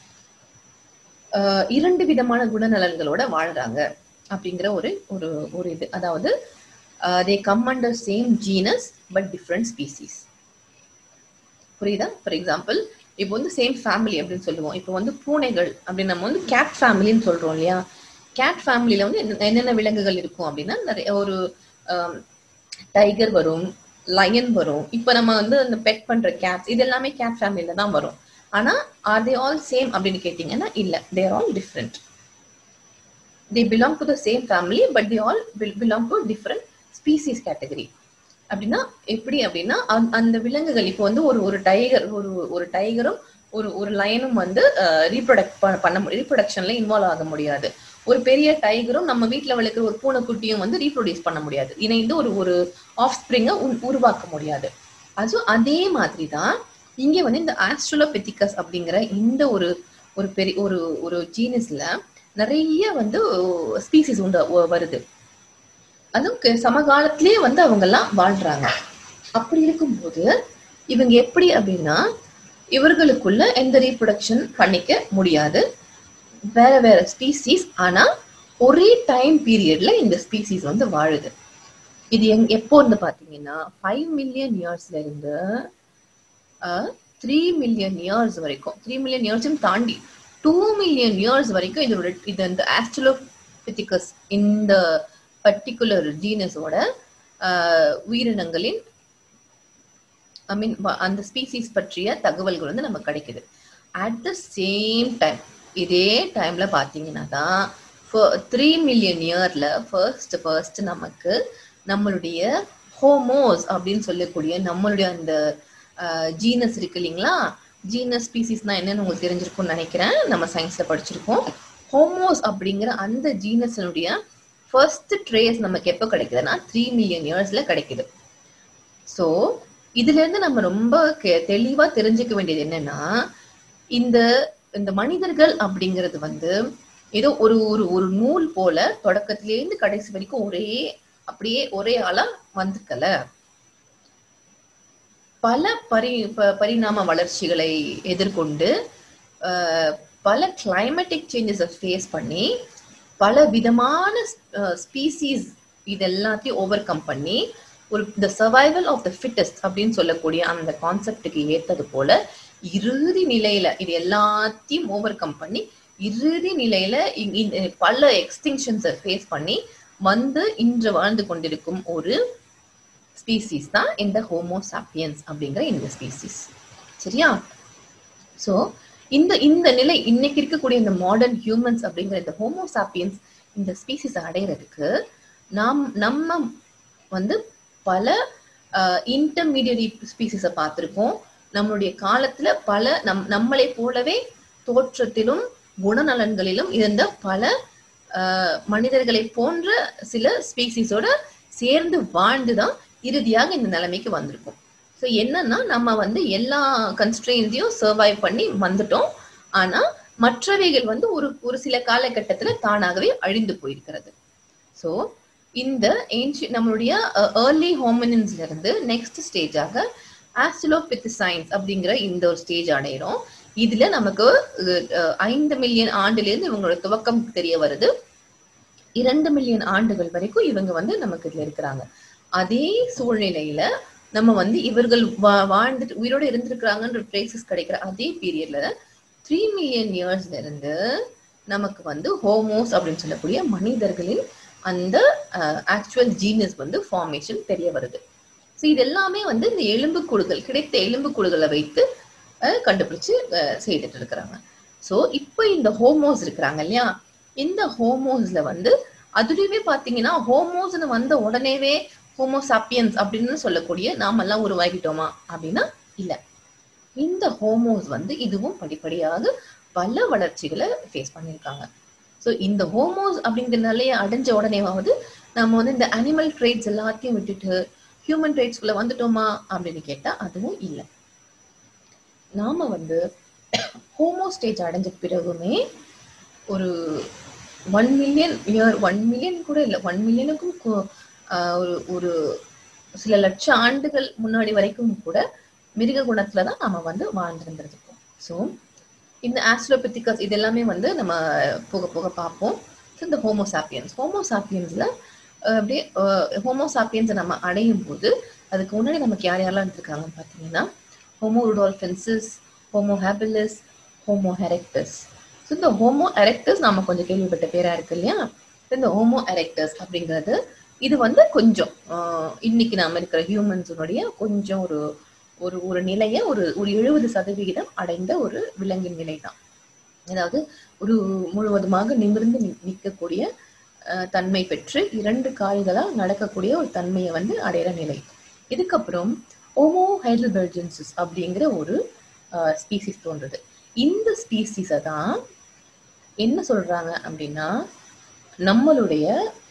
ஆஹ் இரண்டு விதமான குணநலன்களோட வாழுறாங்க அப்படிங்கிற ஒரு ஒரு ஒரு இது அதாவது they come under same genus but different species புரியுதா ஃபார் எக்ஸாம்பிள் இப்போ வந்து சேம் ஃபேமிலி அப்படின்னு சொல்லுவோம் இப்போ வந்து பூனைகள் அப்படின்னு நம்ம வந்து கேட் ஃபேமிலின்னு சொல்றோம் இல்லையா கேட் ஃபேமிலியில வந்து என்ன- என்னென்ன விலங்குகள் இருக்கும் அப்படின்னா நிறைய ஒரு டைகர் வரும் லயன் வரும் இப்போ நம்ம வந்து அந்த பெட் பண்ற கேட்ஸ் இது எல்லாமே கேட் ஃபேமிலியில தான் வரும் ஆனா ஆர் தே ஆல் சேம் அப்படின்னு கேட்டிங்கன்னா இல்ல they're all different they belong to the same family but they all bel- belong to different species category அப்படின்னா எப்படி அப்படின்னா அந்த- அந்த விலங்குகள் இப்போ வந்து ஒரு ஒரு டைகர் ஒரு ஒரு டைகரும் ஒரு ஒரு லயனும் வந்து ரீப்ரொடக்ட் பண்ண ரீப்ரொடக்ஷன்ல இன்வால்வ் ஆக முடியாது ஒரு பெரிய டைகரும் நம்ம வீட்ல வளர்க்குற ஒரு பூனைக்குட்டியும் வந்து ரீப்ரொடியூஸ் பண்ண முடியாது இணைந்து ஒரு ஒரு ஆஃப் ஸ்ப்ரிங்கை உருவாக்க முடியாது அது அதே மாதிரி தான் இங்க வந்து இந்த ஆஸ்ட்ரலோபெத்திகஸ் அப்படிங்கிற இந்த ஒரு ஒரு பெரிய ஒரு ஒரு ஜீனஸ்ல நிறைய வந்து ஸ்பீசிஸ் உண்டு வ- வருது அதுவும் க- சமகாலத்திலேயே வந்து அவங்க எல்லாம் வாழ்றாங்க அப்படி இருக்கும்போது இவங்க எப்படி அப்படின்னா இவர்களுக்குள்ள எந்த ரீப்ரொடக்ஷன் பண்ணிக்க முடியாது வேற வேற ஸ்பீசிஸ் ஆனா ஒரே டைம் பீரியட்ல இந்த ஸ்பீசிஸ் வந்து வாழுது இது எங் எப்போ இருந்து பாத்தீங்கன்னா ஃபைவ் மில்லியன் இயர்ஸ்ல இருந்து த்ரீ மில்லியன் இயர்ஸ் வரைக்கும் த்ரீ மில்லியன் இயர்ஸும் தாண்டி டூ மில்லியன் இயர்ஸ் வரைக்கும் இதோட இது இந்த ஆஸ்ட்ரலோபித்திகஸ் இந்த பர்டிகுலர் ஜீனஸோட உயிரினங்களின் ஐ மீன் அந்த ஸ்பீசிஸ் பற்றிய தகவல்கள் வந்து நமக்கு கிடைக்குது அட் த சேம் டைம் இதே டைம்ல பாத்தீங்கன்னா தான் த்ரீ மில்லியன் இயர்ல ஃபர்ஸ்ட் ஃபர்ஸ்ட் நமக்கு நம்மளுடைய ஹோமோஸ் அப்படின்னு சொல்லக்கூடிய நம்மளுடைய அந்த ஜீனஸ் இருக்கு இல்லைங்களா ஜீனஸ் ஸ்பீசிஸ்னா என்னன்னு உங்களுக்கு தெரிஞ்சிருக்கும்னு நினைக்கிறேன் நம்ம சயின்ஸ்ல படிச்சிருக்கோம் ஹோமோஸ் அப்படிங்கிற அந்த ஜீனஸினுடைய ஃபர்ஸ்ட் ட்ரேஸ் நமக்கு எப்போ கிடைக்குதுன்னா த்ரீ மில்லியன் இயர்ஸ்ல கிடைக்குது ஸோ இதுல இருந்து நம்ம ரொம்ப கே- தெளிவா தெரிஞ்சுக்க வேண்டியது என்னன்னா இந்த இந்த மனிதர்கள் அப்படிங்கிறது வந்து ஏதோ ஒரு ஒரு ஒரு நூல் போல தொடக்கத்திலேருந்து கடைசி வரைக்கும் ஒரே அப்படியே ஒரே ஆளா வந்திருக்கல பல பரி ப- பரிணாம வளர்ச்சிகளை எதிர்கொண்டு அஹ், பல கிளைமேட்டிக் சேஞ்சஸை ஃபேஸ் பண்ணி பல விதமான ஸ்பீசிஸ் இது எல்லாத்தையும் ஓவர் கம் பண்ணி ஒரு the survival of the fittest அப்படின்னு சொல்லக்கூடிய அந்த கான்செப்டுக்கு ஏத்தது போல இறுதி நிலையில இது எல்லாத்தையும் ஓவர் கம் பண்ணி இறுதி நிலையில இ- இந்த பல எக்ஸ்டிங்ஷன்ஸை ஃபேஸ் பண்ணி வந்து இன்று வாழ்ந்து கொண்டிருக்கும் ஒரு ஸ்பீசிஸ் தான் இந்த ஹோமோ சாப்பியன்ஸ் அப்படிங்கிற இந்த ஸ்பீசிஸ் சரியா ஸோ இந்த இந்த நிலை இன்னைக்கு இருக்கக்கூடிய இந்த மாடர்ன் ஹியூமன்ஸ் அப்படிங்கிற இந்த ஹோமோ சாப்பியன்ஸ் இந்த ஸ்பீசிஸ் அடையிறதுக்கு நாம் நம்ம வந்து பல இன்டர்மீடியரி ஸ்பீசிஸை பார்த்துருக்கோம் நம்மளுடைய காலத்துல பல நம் நம்மளை போலவே தோற்றத்திலும் குணநலன்களிலும் இருந்த பல ஆஹ், மனிதர்களை போன்ற சில ஸ்பீசிஸோட சேர்ந்து வாழ்ந்துதான் இறுதியாக இந்த நிலைமைக்கு வந்திருக்கும் ஸோ என்னன்னா நம்ம வந்து எல்லா கன்ஸ்ட்ரெயின்ஸையும் சர்வைவ் பண்ணி வந்துட்டோம் ஆனா மற்றவைகள் வந்து ஒரு ஒரு சில காலகட்டத்துல தானாகவே அழிந்து போயிருக்கிறது ஸோ இந்த ஏன்ஷி நம்மளுடைய ஏர்லி ஹோமினின்ஸ்ல இருந்து நெக்ஸ்ட் ஸ்டேஜாக ஆஸ்ட்ரோபித்திசைன்ஸ் அப்படிங்கிற இந்த ஒரு ஸ்டேஜ் அடையிறோம் இதுல நமக்கு அஹ், அஹ், ஐந்து மில்லியன் ஆண்டுல இருந்து இவங்களோட துவக்கம் தெரிய வருது இரண்டு மில்லியன் ஆண்டுகள் வரைக்கும் இவங்க வந்து நமக்கு இதுல இருக்கிறாங்க அதே சூழ்நிலையில நம்ம வந்து இவர்கள் வா- வாழ்ந்துட்டு உயிரோட இருந்திருக்கிறாங்கன்ற ட்ரேசஸ் கிடைக்கிற அதே பீரியட்ல த்ரீ மில்லியன் இயர்ஸ்ல இருந்து நமக்கு வந்து ஹோமோஸ் அப்படின்னு சொல்லக்கூடிய மனிதர்களின் அந்த ஆக்சுவல் ஜீனஸ் வந்து ஃபார்மேஷன் தெரிய வருது ஸோ இது எல்லாமே வந்து இந்த எலும்புக்கூடுகள் கிடைத்த எலும்புக்கூடுகளை வைத்து அஹ், கண்டுபிடிச்சு அஹ், செய்துட்டு இருக்கிறாங்க ஸோ இப்போ இந்த ஹோமோஸ் இருக்கிறாங்க இல்லையா இந்த ஹோமோஸ்ல வந்து அதுலயுமே பாத்தீங்கன்னா ஹோமோஸ்னு வந்த உடனேவே ஹோமோசாப்பியன்ஸ் அப்படின்னு சொல்லக்கூடிய நாமெல்லாம் உருவாகிட்டோமா அப்படின்னா இல்ல இந்த ஹோமோஸ் வந்து இதுவும் படிப்படியாக பல வளர்ச்சிகளை ஃபேஸ் பண்ணியிருக்காங்க ஸோ இந்த ஹோமோஸ் அப்படிங்கிற நிலையை அடைஞ்ச உடனேவாவது நம்ம வந்து இந்த அனிமல் ட்ரேட்ஸ் எல்லாத்தையும் விட்டுட்டு ஹியூமன் ரைட்ஸ்குள்ள வந்துட்டோமா அப்படின்னு கேட்டா அதுவும் இல்லை நாம வந்து ஹோமோ ஸ்டேஜ் அடைஞ்ச பிறகுமே ஒரு one million year one million கூட இல்லை ஒன் மில்லியனுக்கும் ஒரு ஒரு சில லட்சம் ஆண்டுகள் முன்னாடி வரைக்கும் கூட மிருக குணத்துல தான் நாம வந்து வாழ்ந்திருந்திருக்கோம் ஸோ இந்த ஆஸ்ட்ரோபெத்திகஸ் இது எல்லாமே வந்து நம்ம போக போக பார்ப்போம் இந்த ஹோமோசாப்பியன்ஸ் ஹோமோசாப்பியன்ஸ்ல அப்படியே ஹோமோசாப்பியன்ஸை நம்ம அடையும் போது அதுக்கு முன்னாடி நமக்கு யார் யாரெல்லாம் இருந்திருக்காங்கன்னு பார்த்தீங்கன்னா Homo rudolfensis Homo habilis Homo erectus so இந்த ஹோமோ எரெக்டஸ் நாம கொஞ்சம் கேள்விப்பட்ட பேரா இருக்கு இல்லையா இந்த ஹோமோ எரெக்டஸ் அப்படிங்கிறது இது வந்து கொஞ்சம் இன்னைக்கு நாம இருக்கிற ஹியூமன்ஸுடைய கொஞ்சம் ஒரு ஒரு ஒரு நிலைய ஒரு ஒரு எழுபது சதவிகிதம் அடைந்த ஒரு விலங்கின் நிலை தான் அதாவது ஒரு முழுவதுமாக நிமிர்ந்து நிற்கக்கூடிய தன்மை பெற்று இரண்டு கால்களா நடக்கக்கூடிய ஒரு தன்மையை வந்து அடையிற நிலை இதுக்கப்புறம் ஓமோ ஹைட்ரபர்ஜென்சிஸ் அப்படிங்கிற ஒரு ஸ்பீசிஸ் தோன்றுது இந்த ஸ்பீசிஸை தான் என்ன சொல்றாங்க அப்படின்னா நம்மளுடைய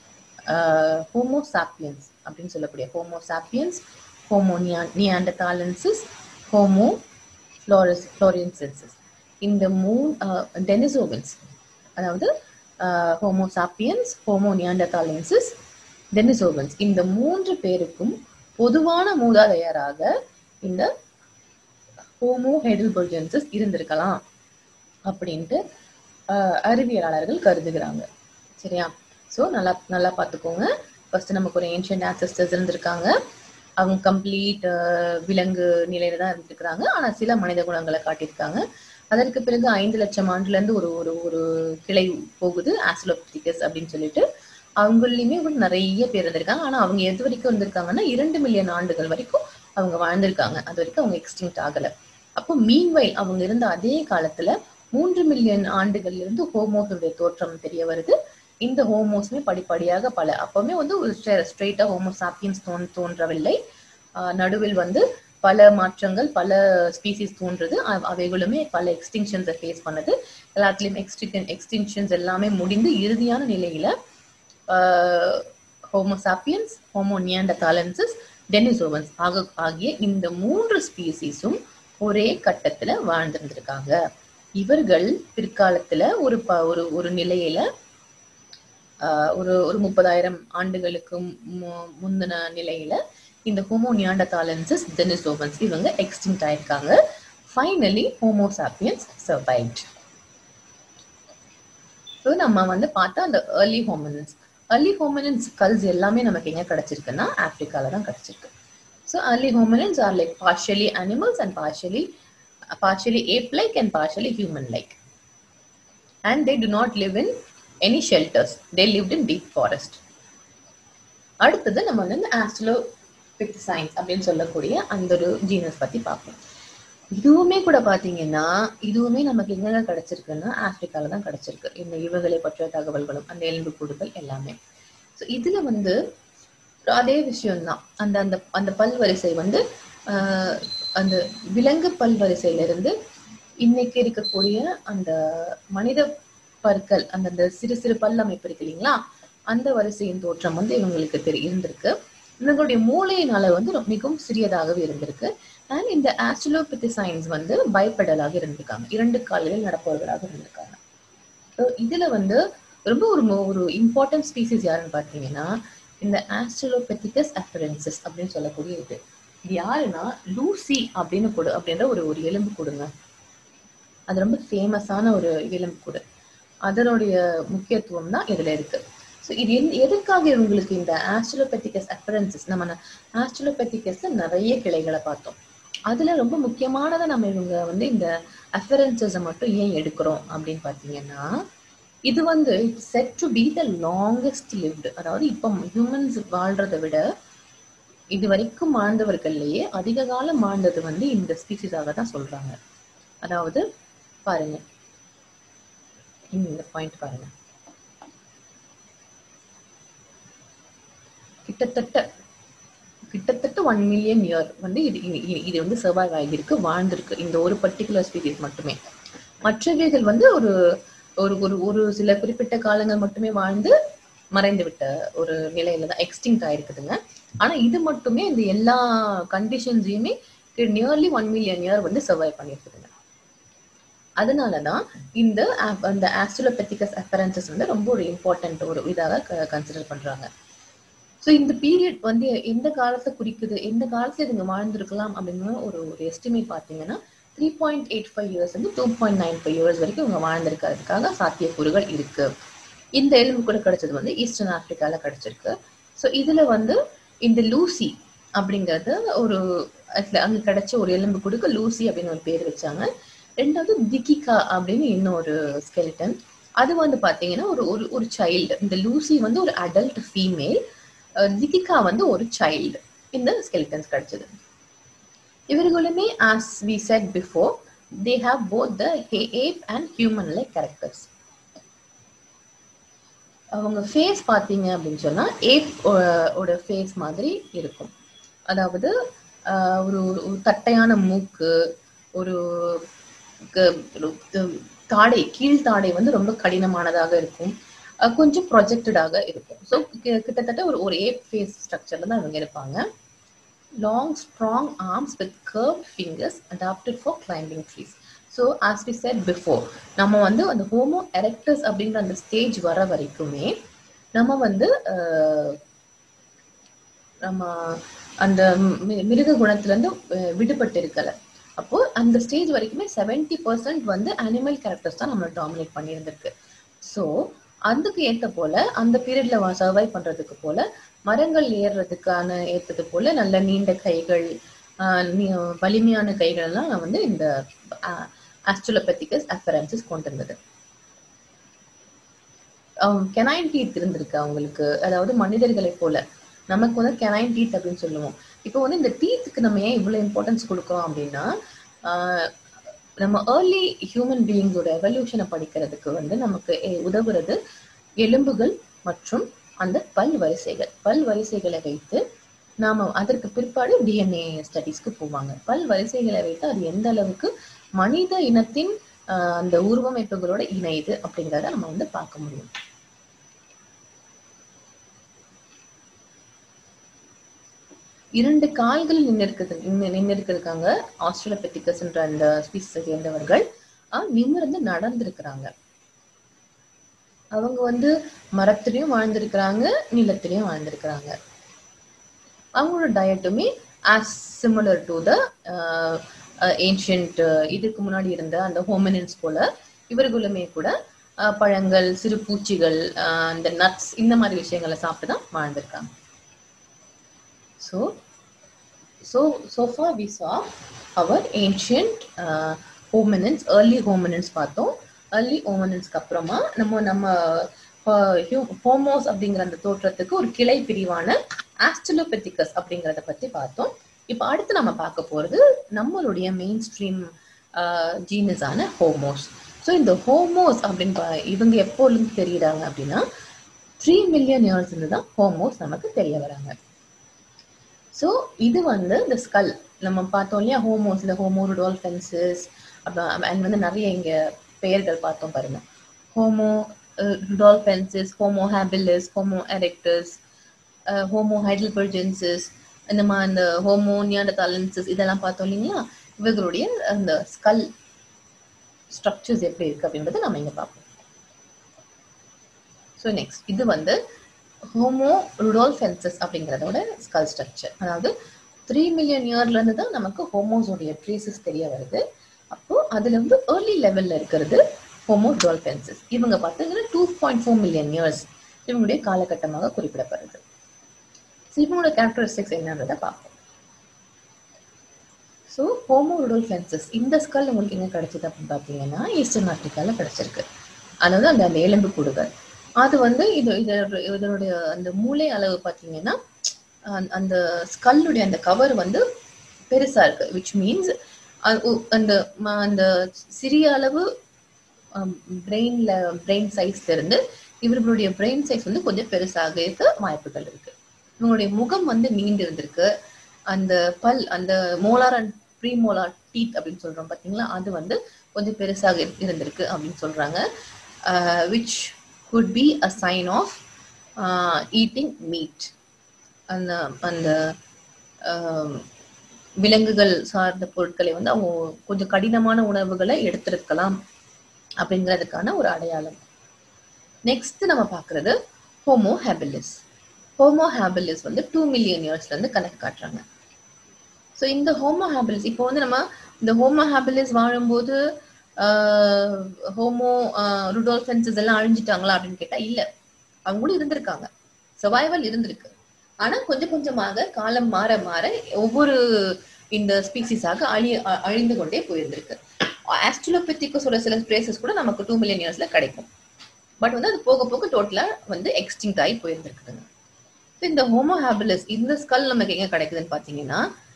ஹோமோசாப்பியன்ஸ் அப்படின்னு சொல்லக்கூடிய Homo sapiens Homo neanderthalensis Homo flores floresiensis இந்த மூணு டெனிசோவன்ஸ் அதாவது ஹோமோசாப்பியன்ஸ் ஹோமோ நியாண்டதாலன்சிஸ் டெனிசோவன்ஸ் இந்த மூன்று பேருக்கும் பொதுவான மூதாதையராக இந்த ஹோமோ ஹெடில்பர்ஜென்சஸ் இருந்திருக்கலாம் அப்படின்ட்டு அறிவியலாளர்கள் கருதுகிறாங்க சரியா ஸோ நல்லா நல்லா பார்த்துக்கோங்க ஃபர்ஸ்ட் நமக்கு ஒரு ஏன்ஷியன்ட் ஆன்சஸ்டர்ஸ் இருந்திருக்காங்க அவங்க கம்ப்ளீட் விலங்கு நிலையில தான் இருந்திருக்கிறாங்க ஆனால் சில மனித குணங்களை காட்டியிருக்காங்க அதற்கு பிறகு ஐந்து லட்சம் ஆண்டுல இருந்து ஒரு ஒரு ஒரு கிளை போகுது ஆஸ்லோபிட்டிகஸ் அப்படின்னு சொல்லிட்டு அவங்களையுமே கூட நிறைய பேர் இருந்திருக்காங்க ஆனா அவங்க எது வரைக்கும் இருந்திருக்காங்கன்னா இரண்டு மில்லியன் ஆண்டுகள் வரைக்கும் அவங்க வாழ்ந்திருக்காங்க அது வரைக்கும் அவங்க எக்ஸ்டிங்க்ட் ஆகல அப்போ மீன்வைல் அவங்க இருந்த அதே காலத்துல மூன்று மில்லியன் ஆண்டுகள்ல இருந்து ஹோமோஸுடைய தோற்றம் தெரிய வருது இந்த ஹோமோஸ்மே படிப்படியாக பல அப்பவுமே வந்து ஒரு ஸ்ட்ரெயிட்டா ஹோமோசாப்பியன்ஸ் தோன் தோன்றவில்லை நடுவில் வந்து பல மாற்றங்கள் பல ஸ்பீசிஸ் தோன்றுது அவைகளுமே பல எக்ஸ்டிங்ஷன்ஸை ஃபேஸ் பண்ணது எல்லாத்துலயும் எக்ஸ்டிங் எக்ஸ்டிங்ஷன்ஸ் எல்லாமே முடிந்து இறுதியான நிலையில ஹோமோசாப்பியன்ஸ் ஹோமோ நியாண்டதாலன்சஸ் டெனிசோவன்ஸ் ஆக ஆகிய இந்த மூன்று ஸ்பீசிஸும் ஒரே கட்டத்துல வாழ்ந்திருந்திருக்காங்க இவர்கள் பிற்காலத்துல ஒரு ப ஒரு ஒரு நிலையில ஒரு ஒரு முப்பதாயிரம் ஆண்டுகளுக்கு முந்தின நிலையில இந்த ஹோமோ நியாண்டதாலன்சஸ் டெனிசோவன்ஸ் இவங்க எக்ஸ்டிங்ட் ஆயிருக்காங்க ஃபைனலி ஹோமோசாப்பியன்ஸ் சர்வைவ்ட் ஸோ நம்ம வந்து பார்த்தா அந்த early hominins early hominins skulls எல்லாமே நமக்கு எங்க கிடைச்சிருக்குன்னா ஆப்பிரிக்கால தான் கிடைச்சிருக்கு so early hominins are like partially animals and partially partially ape like and partially human like and they do not live in any shelters they lived in deep forest அடுத்தது நம்ம வந்து இந்த ஆஸ்ட்ரோ சயின்ஸ் அப்படின்னு சொல்லக்கூடிய அந்த ஒரு genus பத்தி பார்ப்போம் இதுவுமே கூட பாத்தீங்கன்னா இதுவுமே நமக்கு எங்க கிடைச்சிருக்குன்னா ஆப்பிரிக்கால தான் கிடைச்சிருக்கு இந்த இவங்களை பற்றிய தகவல்களும் அந்த எலும்பு கூடுகள் எல்லாமே ஸோ இதுல வந்து அதே விஷயம்தான் அந்த அந்த அந்த பல்வரிசை வந்து ஆஹ் அந்த விலங்கு பல்வரிசையில இருந்து இன்னைக்கு இருக்கக்கூடிய அந்த மனித பற்கள் அந்த அந்த சிறு சிறு பல் அமைப்பு இருக்கு இல்லைங்களா அந்த வரிசையின் தோற்றம் வந்து இவங்களுக்கு தெரி இருந்திருக்கு இவங்களுடைய மூளையின் அளவு வந்து மிகவும் சிறியதாகவே இருந்திருக்கு அண்ட் இந்த ஆஸ்ட்ரோபதி சயின்ஸ் வந்து பயப்படலாக இருந்திருக்காங்க இரண்டு கால்களில் நடப்பவர்களாக இருந்திருக்காங்க ஸோ இதுல வந்து ரொம்ப ஒரு ஒரு இம்பார்ட்டன்ட் ஸ்பீசிஸ் யாருன்னு பார்த்தீங்கன்னா இந்த ஆஸ்ட்ரோபெத்திகஸ் அஃபரன்சஸ் அப்படின்னு சொல்லக்கூடிய இது இது யாருன்னா லூசி அப்படின்னு கொடு அப்படின்ற ஒரு ஒரு எலும்பு கொடுங்க அது ரொம்ப ஃபேமஸான ஒரு எலும்பு கூடு அதனுடைய முக்கியத்துவம் தான் இதுல இருக்கு ஸோ இது எதுக்காக இவங்களுக்கு இந்த ஆஸ்ட்ரோபெத்திகஸ் அஃபரன்சஸ் நம்ம ஆஸ்ட்ரோபெத்திகஸ்ல நிறைய கிளைகளை பார்த்தோம் அதுல ரொம்ப முக்கியமானதை நம்ம இவங்க வந்து இந்த அஃபரன்சஸை மட்டும் ஏன் எடுக்கிறோம் அப்படின்னு பார்த்தீங்கன்னா இது வந்து said to be the longest lived அதாவது இப்போ ஹியூமன்ஸ் வாழ்றதை விட இது வரைக்கும் வாழ்ந்தவர்கள்லயே அதிக காலம் வாழ்ந்தது வந்து இந்த ஸ்பீசிஸாக தான் சொல்றாங்க அதாவது பாருங்க இந்த பாயிண்ட் பாருங்க கிட்டத்தட்ட கிட்டத்தட்ட ஒன் மில்லியன் இயர் வந்து இது இது வந்து சர்வைவ் ஆகியிருக்கு வாழ்ந்திருக்கு இந்த ஒரு பர்டிகுலர் ஸ்பீசிஸ் மட்டுமே மற்றவைகள் வந்து ஒரு ஒரு ஒரு ஒரு சில குறிப்பிட்ட காலங்கள் மட்டுமே வாழ்ந்து மறைந்து விட்ட ஒரு நிலையில தான் எக்ஸ்டிங்க் ஆயிருக்குதுங்க ஆனா இது மட்டுமே இந்த எல்லா கண்டிஷன்ஸையுமே நியர்லி ஒன் மில்லியன் இயர் வந்து சர்வை பண்ணியிருக்குதுங்க அதனாலதான் இந்த ap- அந்த ஆஸ்ட்ரோலோபெத்திகஸ் அப்பரன்சஸ் வந்து ரொம்ப ஒரு இம்பார்ட்டன்ட் ஒரு இதாக கன்சிடர் பண்றாங்க ஸோ இந்த பீரியட் வந்து எந்த காலத்தை குறிக்குது எந்த காலத்துல இதுங்க வாழ்ந்திருக்கலாம் அப்படின்னு ஒரு ஒரு எஸ்டிமேட் பார்த்தீங்கன்னா three point eight five years வந்து two point nine five years வரைக்கும் இவங்க வாழ்ந்திருக்கிறதுக்காக சாத்தியக்கூறுகள் இருக்கு இந்த எலும்பு கூட கிடைச்சது வந்து ஈஸ்டர்ன் ஆப்பிரிக்கால கிடைச்சிருக்கு ஸோ இதுல வந்து இந்த லூசி அப்படிங்கறது ஒரு அதுல அங்க கிடைச்ச ஒரு எலும்பு கொடுக்க லூசி அப்படின்னு ஒரு பேர் வச்சாங்க ரெண்டாவது திகிகா அப்படின்னு இன்னொரு ஸ்கெலிட்டன் அது வந்து பாத்தீங்கன்னா ஒரு ஒரு ஒரு சைல்டு இந்த லூசி வந்து ஒரு அடல்ட் ஃபீமேல் திகிகா வந்து ஒரு சைல்டு இந்த ஸ்கெலிட்டன்ஸ் கிடைச்சது இவர்களுமே as we said before they have both the ape and human like characters அவங்க ஃபேஸ் பார்த்தீங்க அப்படின்னு சொன்னா ஏப் ஓட ஃபேஸ் மாதிரி இருக்கும் அதாவது ஆஹ், ஒரு ஒரு- ஒரு தட்டையான மூக்கு ஒரு க- ஒரு த- தாடை கீழ் தாடை வந்து ரொம்ப கடினமானதாக இருக்கும் அஹ் கொஞ்சம் ப்ரொஜெக்டடாக இருக்கும் ஸோ கிட்டத்தட்ட ஒரு ஒரு ஏப் ஃபேஸ் ஸ்ட்ரக்சர்ல தான் இவங்க இருப்பாங்க long strong arms with curve fingers adapted for climbing trees so as we said before நம்ம வந்து அந்த ஹோமோ எரெக்டஸ் அப்படிங்கிற அந்த ஸ்டேஜ் வர வரைக்குமே நம்ம வந்து அஹ், நம்ம அந்த மி- மிருக குணத்துல இருந்து அஹ், விடுபட்டு இருக்கல அப்போ அந்த ஸ்டேஜ் வரைக்குமே செவன்டி பர்சன்ட் வந்து அனிமல் கேரக்டர்ஸ் தான் நம்மளை டாமினேட் பண்ணியிருந்திருக்கு ஸோ அதுக்கு ஏத்த போல அந்த பீரியட்ல சர்வை பண்றதுக்கு போல மரங்கள் ஏறுறதுக்கான ஏத்தது போல நல்ல நீண்ட கைகள் ஆஹ் நீ- வலிமையான கைகள் எல்லாம் வந்து இந்த ஆஸ்ட்ரோலோபெத்திகஸ் அஃபரன்சஸ் கொண்டு வந்தது கெனைன் டீத் இருந்திருக்கு அவங்களுக்கு அதாவது மனிதர்களை போல நமக்கு வந்து கெனைன் டீத் அப்படின்னு சொல்லுவோம் இப்போ வந்து இந்த டீத்துக்கு நம்ம ஏன் இவ்வளவு இம்பார்ட்டன்ஸ் கொடுக்குறோம் அப்படின்னா ஆஹ் நம்ம ஏர்லி ஹியூமன் பீயிங்கோட எவல்யூஷனை படிக்கிறதுக்கு வந்து நமக்கு எ- உதவுறது எலும்புகள் மற்றும் அந்த பல் வரிசைகள் பல் வரிசைகளை வைத்து நாம அதற்கு பிற்பாடு டிஎன்ஏ ஸ்டடீஸ்க்கு போவாங்க பல் வரிசைகளை வைத்து அது எந்த அளவுக்கு மனித இனத்தின் ஆஹ் அந்த உருவமைப்புகளோட இணையுது அப்படிங்கிறத நம்ம வந்து பார்க்க முடியும் இரண்டு கால்கள் நின்று இருக்குது நின்று இருக்கிறதுக்காங்க ஆஸ்திரேலோபெத்திகஸ்ன்ற அந்த ஸ்பீசிஸை சேர்ந்தவர்கள் ஆஹ் நிமிர்ந்து நடந்திருக்கிறாங்க அவங்க வந்து மரத்திலையும் வாழ்ந்திருக்கிறாங்க நிலத்திலையும் வாழ்ந்திருக்கிறாங்க அவங்களோட டயட்டுமே as similar to the ancient இதுக்கு முன்னாடி இருந்த அந்த ஹோமினின்ஸ் போல இவர்களுமே கூட ஆஹ் பழங்கள் சிறு பூச்சிகள் ஆஹ் அந்த நட்ஸ் இந்த மாதிரி விஷயங்களை சாப்பிட்டு தான் வாழ்ந்திருக்காங்க so so so far we saw our ancient uh, hominins early hominins பார்த்தோம் early hominins-க்கு அப்புறமா நம்ம நம்ம ஹோமோஸ் அப்படிங்கிற அந்த தோற்றத்துக்கு ஒரு கிளை பிரிவான ஆஸ்ட்ரலோபெத்திகஸ் அப்படிங்கிறத பத்தி பார்த்தோம் இப்போ அடுத்து நம்ம பார்க்க போறது நம்மளுடைய மெயின் ஸ்ட்ரீம் ஜீனஸான ஹோமோஸ் ஸோ இந்த ஹோமோஸ் அப்படின்னு பா- இவங்க எப்போலேருந்து தெரியுறாங்க அப்படின்னா த்ரீ மில்லியன் இயர்ஸ் இருந்து தான் ஹோமோஸ் நமக்கு தெரிய வராங்க ஸோ இது வந்து இந்த ஸ்கல் நம்ம பார்த்தோம் இல்லையா ஹோமோஸ் இந்த ஹோமோ ருடால்ஃபென்சஸ் அண்ட் வந்து நிறைய இங்க பெயர்கள் பார்த்தோம் பாருங்க Homo rudolfensis Homo habilis Homo erectus Homo heidelbergensis இந்த மாதிரி அந்த ஹோமோ நியாண்டதாலன்சஸ் இதெல்லாம் பார்த்தோம் இல்லைங்களா இவர்களுடைய அந்த ஸ்கல் ஸ்ட்ரக்சர்ஸ் எப்படி இருக்கு அப்படின்றத நம்ம இங்க பார்ப்போம் ஸோ நெக்ஸ்ட் இது வந்து ஹோமோ ருடோல்ஃபென்சஸ் அப்படிங்கிறதோட ஸ்கல் ஸ்ட்ரக்சர் அதாவது த்ரீ மில்லியன் இயர்ல இருந்து தான் நமக்கு ஹோமோஸோடைய ட்ரேசஸ் தெரிய வருது அப்போ அதுல வந்து ஏர்லி லெவல்ல இருக்கிறது ஹோமோ டுவல்ஃபென்சஸ் இவங்க பார்த்தீங்கன்னா two point four million years இவங்களுடைய காலகட்டமாக குறிப்பிடப்படுது ஸோ இவங்களோட கேரக்டரிஸ்டிக்ஸ் என்னன்றதை பார்ப்போம் ஸோ ஹோமோ ருடோல்ஃபென்சஸ் இந்த ஸ்கல் உங்களுக்கு எங்க கிடைச்சது அப்படின்னு பார்த்தீங்கன்னா ஈஸ்டர்ன் ஆப்பிரிக்கால கிடைச்சிருக்கு அதாவது அந்த அந்த எலும்பு கூடுகள் அது வந்து இது இதோட இதனுடைய அந்த மூளை அளவு பார்த்தீங்கன்னா அந்த- அந்த ஸ்கல்லுடைய அந்த கவர் வந்து பெருசா இருக்கு விச் மீன்ஸ் அந்த ம- அந்த சிறிய அளவு பிரெயின்ல பிரெயின் சைஸ்ல இருந்து இவர்களுடைய பிரெயின் சைஸ் வந்து கொஞ்சம் பெருசாக இருக்க வாய்ப்புகள் இருக்கு இவங்களுடைய முகம் வந்து நீண்டு இருந்திருக்கு அந்த பல் அந்த மோலார் அண்ட் ப்ரீமோலார் டீத் அப்படின்னு சொல்றோம் பாத்தீங்களா அது வந்து கொஞ்சம் பெருசாக இரு- இருந்திருக்கு அப்படின்னு சொல்றாங்க which could be a sign of eating meat அந்த அந்த ஆஹ், விலங்குகள் சார்ந்த பொருட்களை வந்து அவங்க கொஞ்சம் கடினமான உணவுகளை எடுத்திருக்கலாம் அப்படிங்கிறதுக்கான ஒரு அடையாளம் நெக்ஸ்ட் நம்ம பார்க்கறது ஹோமோ ஹேபிலிஸ் ஹோமோ ஹேபிலிஸ் வந்து டூ மில்லியன் இயர்ஸ்ல இருந்து கணக்கு காட்டுறாங்க ஸோ இந்த ஹோமோ ஹேபிலிஸ் இப்போ வந்து நம்ம இந்த ஹோமோ ஹேபிலிஸ் வாழும்போது ஹோமோ ருடோல்ஃபென்சஸ் எல்லாம் அழிஞ்சிட்டாங்களா அப்படின்னு கேட்டா இல்ல அவங்களும் இருந்திருக்காங்க சர்வைவல் இருந்திருக்கு ஆனா கொஞ்சம் கொஞ்சமாக காலம் மாற மாற ஒவ்வொரு இந்த ஸ்பீசிஸாக அழி அ- அழிந்து கொண்டே போயிருந்திருக்கு ஆஸ்ட்ரோலோபெத்திக்கோஸோட சில ஸ்பேசஸ் கூட நமக்கு டூ மில்லியன் இயர்ஸ்ல கிடைக்கும் பட் வந்து அது போக போக டோட்டலா வந்து எக்ஸ்டிங்ட் ஆகி போயிருந்திருக்குதுங்க So, இந்த ஹோமோ ஹேபிலிஸ் இந்த ஸ்கல் நமக்கு எங்க கிடைக்குதுன்னு பாத்தீங்கன்னா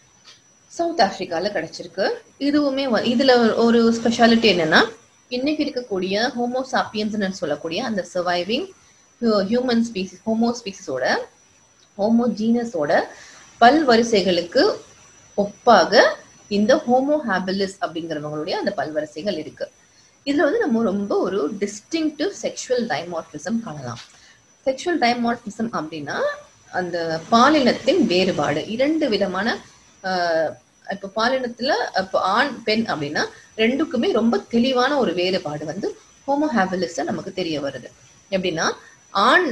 சவுத் ஆப்பிரிக்கால கிடைச்சிருக்கு இதுவுமே வ- இதுல ஒரு ஸ்பெஷாலிட்டி என்னன்னா இன்னைக்கு இருக்கக்கூடிய ஹோமோ சாப்பியன்ஸ்னு சொல்லக்கூடிய அந்த சர்வைவிங் ஹியூமன் ஸ்பீசிஸ் ஹோமோ ஸ்பீசிஸோட ஹோமோஜீனஸோட பல் வரிசைகளுக்கு ஒப்பாக இந்த ஹோமோ ஹேபிலிஸ் அப்படிங்கிறவங்களுடைய அந்த பல்வரிசைகள் இருக்கு இதுல வந்து நம்ம ரொம்ப ஒரு டிஸ்டிங்டிவ் செக்ஷுவல் டைமார்பிசம் காணலாம் செக்ஷுவல் டைமார்பிசம் அப்படின்னா அந்த பாலினத்தின் வேறுபாடு இரண்டு விதமான ஆஹ், இப்ப பாலினத்துல இப்ப ஆண் பெண் அப்படின்னா ரெண்டுக்குமே ரொம்ப தெளிவான ஒரு வேறுபாடு வந்து ஹோமோ ஹேபிலிஸ்ல நமக்கு தெரிய வருது எப்படின்னா ஆண்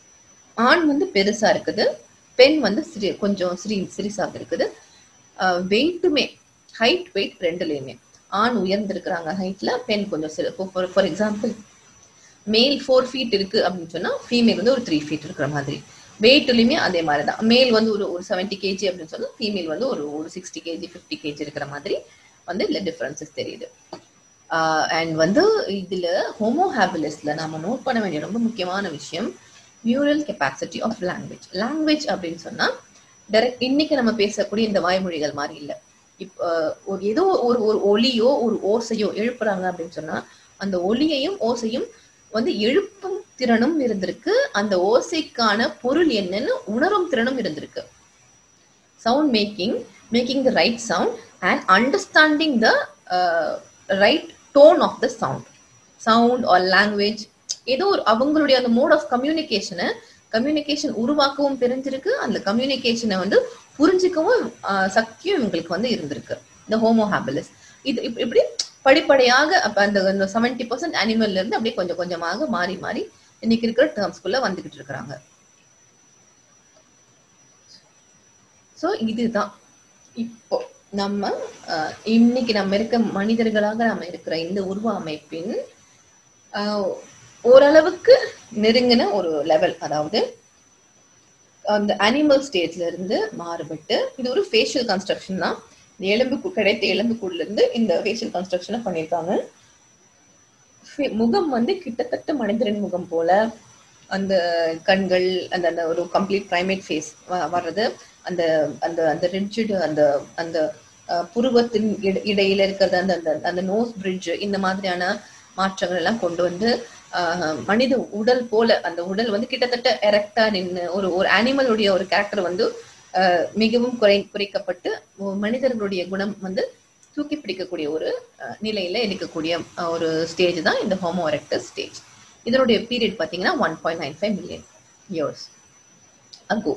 ஆண் வந்து பெருசா இருக்குது பெண் வந்து சிறி கொஞ்சம் சிறி சிறிசாக இருக்குது வெயிட்டுமே ஹைட் வெயிட் ரெண்டுலயுமே ஆண் உயர்ந்திருக்கிறாங்க ஹைட்ல பெண் கொஞ்சம் சிறு for example male four feet இருக்கு அப்படின்னு சொன்னா ஃபீமேல் வந்து ஒரு த்ரீ ஃபீட் இருக்கிற மாதிரி வெயிட்லயுமே அதே மாதிரி தான் மேல் வந்து ஒரு ஒரு செவன்டி கேஜி அப்படின்னு சொன்னா ஃபீமேல் வந்து ஒரு ஒரு சிக்ஸ்டி கேஜி ஃபிஃப்டி கேஜி இருக்கிற மாதிரி வந்து இதுல டிஃபரன்சஸ் தெரியுது அண்ட் வந்து இதுல ஹோமோ ஹேபிலிஸ்ல நாம நோட் பண்ண வேண்டிய ரொம்ப முக்கியமான விஷயம் neural capacity of language language அப்படின்னு சொன்னா டைரக்ட் இன்னைக்கு நம்ம பேசக்கூடிய இந்த வாய்மொழிகள் மாதிரி இல்ல இப்போ ஒரு ஏதோ ஒரு ஒரு ஒலியோ ஒரு ஓசையோ எழுப்புறாங்க அப்படின்னு சொன்னா அந்த ஒலியையும் ஓசையும் வந்து எழுப்பும் திறனும் இருந்திருக்கு அந்த ஓசைக்கான பொருள் என்னன்னு உணரும் திறனும் இருந்திருக்கு sound making making the right sound and understanding the right tone of the sound sound or language ஏதோ ஒரு அவங்களுடைய அந்த மோட் ஆஃப் கம்யூனிகேஷனை கம்யூனிகேஷன் உருவாக்கவும் தெரிஞ்சிருக்கு அந்த கம்யூனிகேஷனை வந்து புரிஞ்சுக்கவும் ஆஹ், சக்தியும் இவங்களுக்கு வந்து இருந்திருக்கு இந்த ஹோமோ ஹேபிலிஸ் இது இப்- இப்படி படிப்படியாக அப்ப அந்த செவன்டி பர்சன்ட் அனிமல்ல இருந்து அப்படியே கொஞ்சம் கொஞ்சமாக மாறி மாறி இன்னைக்கு இருக்கிற டேர்ம்ஸ்குள்ள வந்துகிட்டு இருக்கிறாங்க சோ இதுதான் இப்போ நம்ம அஹ், இன்னைக்கு நம்ம இருக்க மனிதர்களாக நம்ம இருக்கிற இந்த உருவ அமைப்பின் அஹ், ஓரளவுக்கு நெருங்கின ஒரு லெவல் அதாவது அந்த அனிமல் ஸ்டேஜ்ல இருந்து மாறுபட்டு இது ஒரு ஃபேஷியல் கன்ஸ்ட்ரக்ஷன் தான் இந்த எலும்பு கிடைத்த எலும்புக்குள்ள இருந்து இந்த ஃபேஷியல் கன்ஸ்ட்ரக்ஷனை பண்ணியிருக்காங்க ஃபே- முகம் வந்து கிட்டத்தட்ட மனிதரின் முகம் போல அந்த கண்கள் அந்த அந்த ஒரு கம்ப்ளீட் பிரைமேட் ஃபேஸ் வர்றது அந்த அந்த அந்த ரிட்ஜிட் அந்த அந்த அஹ், புருவத்தின் இட- இடையில இருக்கிறது அந்த அந்த அந்த நோஸ் பிரிட்ஜ் இந்த மாதிரியான மாற்றங்கள் எல்லாம் கொண்டு வந்து ஆஹ், மனித உடல் போல அந்த உடல் வந்து கிட்டத்தட்ட எரெக்டா நின்று ஒரு ஒரு அனிமலுடைய ஒரு கேரக்டர் வந்து ஆஹ், மிகவும் குறை குறைக்கப்பட்டு ஒ- மனிதர்களுடைய குணம் வந்து தூக்கி பிடிக்கக்கூடிய ஒரு அஹ், நிலையில இருக்கக்கூடிய அஹ், ஒரு ஸ்டேஜ் தான் இந்த ஹோமோ எரெக்டஸ் ஸ்டேஜ் இதனுடைய பீரியட் பார்த்தீங்கன்னா one point nine five million years ago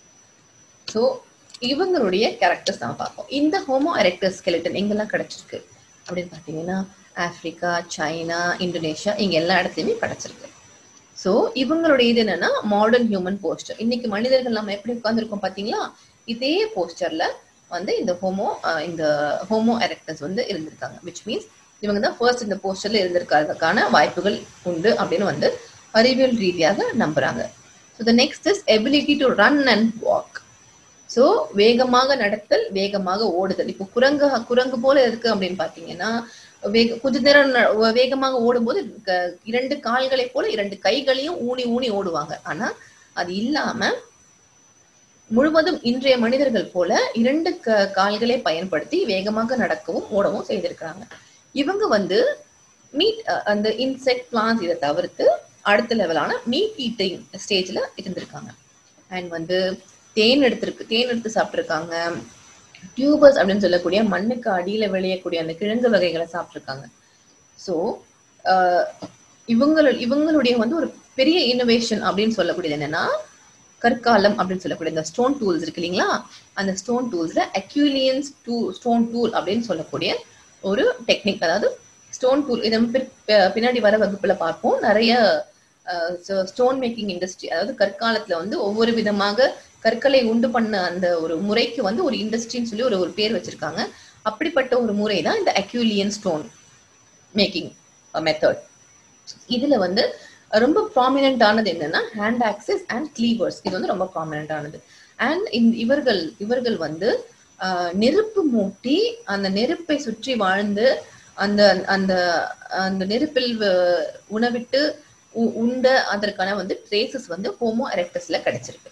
so இவங்களுடைய கேரக்டர்ஸ் நம்ம பார்ப்போம் இந்த ஹோமோ எரெக்டஸ் skeleton எங்கெல்லாம் கிடைச்சிருக்கு அப்படின்னு பார்த்தீங்கன்னா ஆப்பிரிக்கா சைனா இந்தோனேஷியா இங்க எல்லா இடத்துலையுமே கிடைச்சிருக்கு ஸோ இவங்களுடைய இது என்னன்னா மாடர்ன் ஹியூமன் போஸ்டர் இன்னைக்கு மனிதர்கள் நம்ம எப்படி உட்கார்ந்துருக்கோம் பார்த்தீங்களா இதே போஸ்டர்ல வந்து இந்த ஹோமோ இந்த ஹோமோ எரெக்டஸ் வந்து இருந்திருக்காங்க விச் மீன்ஸ் இவங்க தான் ஃபர்ஸ்ட் இந்த போஸ்டர்ல இருந்திருக்கிறதுக்கான வாய்ப்புகள் உண்டு அப்படின்னு வந்து அறிவியல் ரீதியாக நம்புறாங்க so the next is ability to run and walk so வேகமாக நடத்தல் வேகமாக ஓடுதல் இப்போ குரங்கு குரங்கு போல இருக்கு அப்படின்னு பார்த்தீங்கன்னா வேக கொஞ்ச நேரம் ந- வேகமாக ஓடும்போது க- இரண்டு கால்களை போல இரண்டு கைகளையும் ஊனி ஊனி ஓடுவாங்க ஆனா அது இல்லாம முழுவதும் இன்றைய மனிதர்கள் போல இரண்டு க- கால்களை பயன்படுத்தி வேகமாக நடக்கவும் ஓடவும் செய்திருக்கிறாங்க இவங்க வந்து மீட் அந்த இன்செக்ட் பிளான்ஸ் இதை தவிர்த்து அடுத்த லெவலான மீட் ஈட்டிங் ஸ்டேஜ்ல இருந்திருக்காங்க அண்ட் வந்து தேன் எடுத்திருக்கு தேன் எடுத்து சாப்பிட்டிருக்காங்க டியூபர்ஸ் அப்படின்னு சொல்லக்கூடிய மண்ணுக்கு அடியில விளையக்கூடிய அந்த கிழங்கு வகைகளை சாப்பிட்டிருக்காங்க ஸோ இவங்கள இவங்களுடைய வந்து ஒரு பெரிய இன்னோவேஷன் அப்படின்னு சொல்லக்கூடியது என்னன்னா கற்காலம் அப்படின்னு சொல்லக்கூடிய இந்த ஸ்டோன் டூல்ஸ் இருக்கு இல்லைங்களா அந்த ஸ்டோன் டூல்ஸ்ல அக்யூலியன்ஸ் டூ ஸ்டோன் டூல் அப்படின்னு சொல்லக்கூடிய ஒரு டெக்னிக் அதாவது ஸ்டோன் டூல் இதை பிற்- ப- பின்னாடி வர வகுப்புல பார்ப்போம் நிறைய ஸ்டோன் மேக்கிங் இண்டஸ்ட்ரி அதாவது கற்காலத்துல வந்து ஒவ்வொரு விதமாக கற்களை உண்டு பண்ண அந்த ஒரு முறைக்கு வந்து ஒரு இண்டஸ்ட்ரின்னு சொல்லி ஒரு ஒரு பேர் வச்சிருக்காங்க அப்படிப்பட்ட ஒரு முறை தான் இந்த அக்யூலியன் ஸ்டோன் மேக்கிங் மெத்தட் இதுல வந்து ரொம்ப ப்ராமினென்ட் ஆனது என்னன்னா ஹேண்ட் ஆக்சஸ் அண்ட் கிளீவர்ஸ் இது வந்து ரொம்ப ப்ராமினென்ட் ஆனது அண்ட் இவர்கள் இவர்கள் வந்து ஆஹ், நெருப்பு மூட்டி அந்த நெருப்பை சுற்றி வாழ்ந்து அந்த அந்த அந்த நெருப்பில் வ- உணவிட்டு உ- உண்ட அதற்கான வந்து ட்ரேசஸ் வந்து ஹோமோ எரெக்டஸ்ல கிடைச்சிருக்கு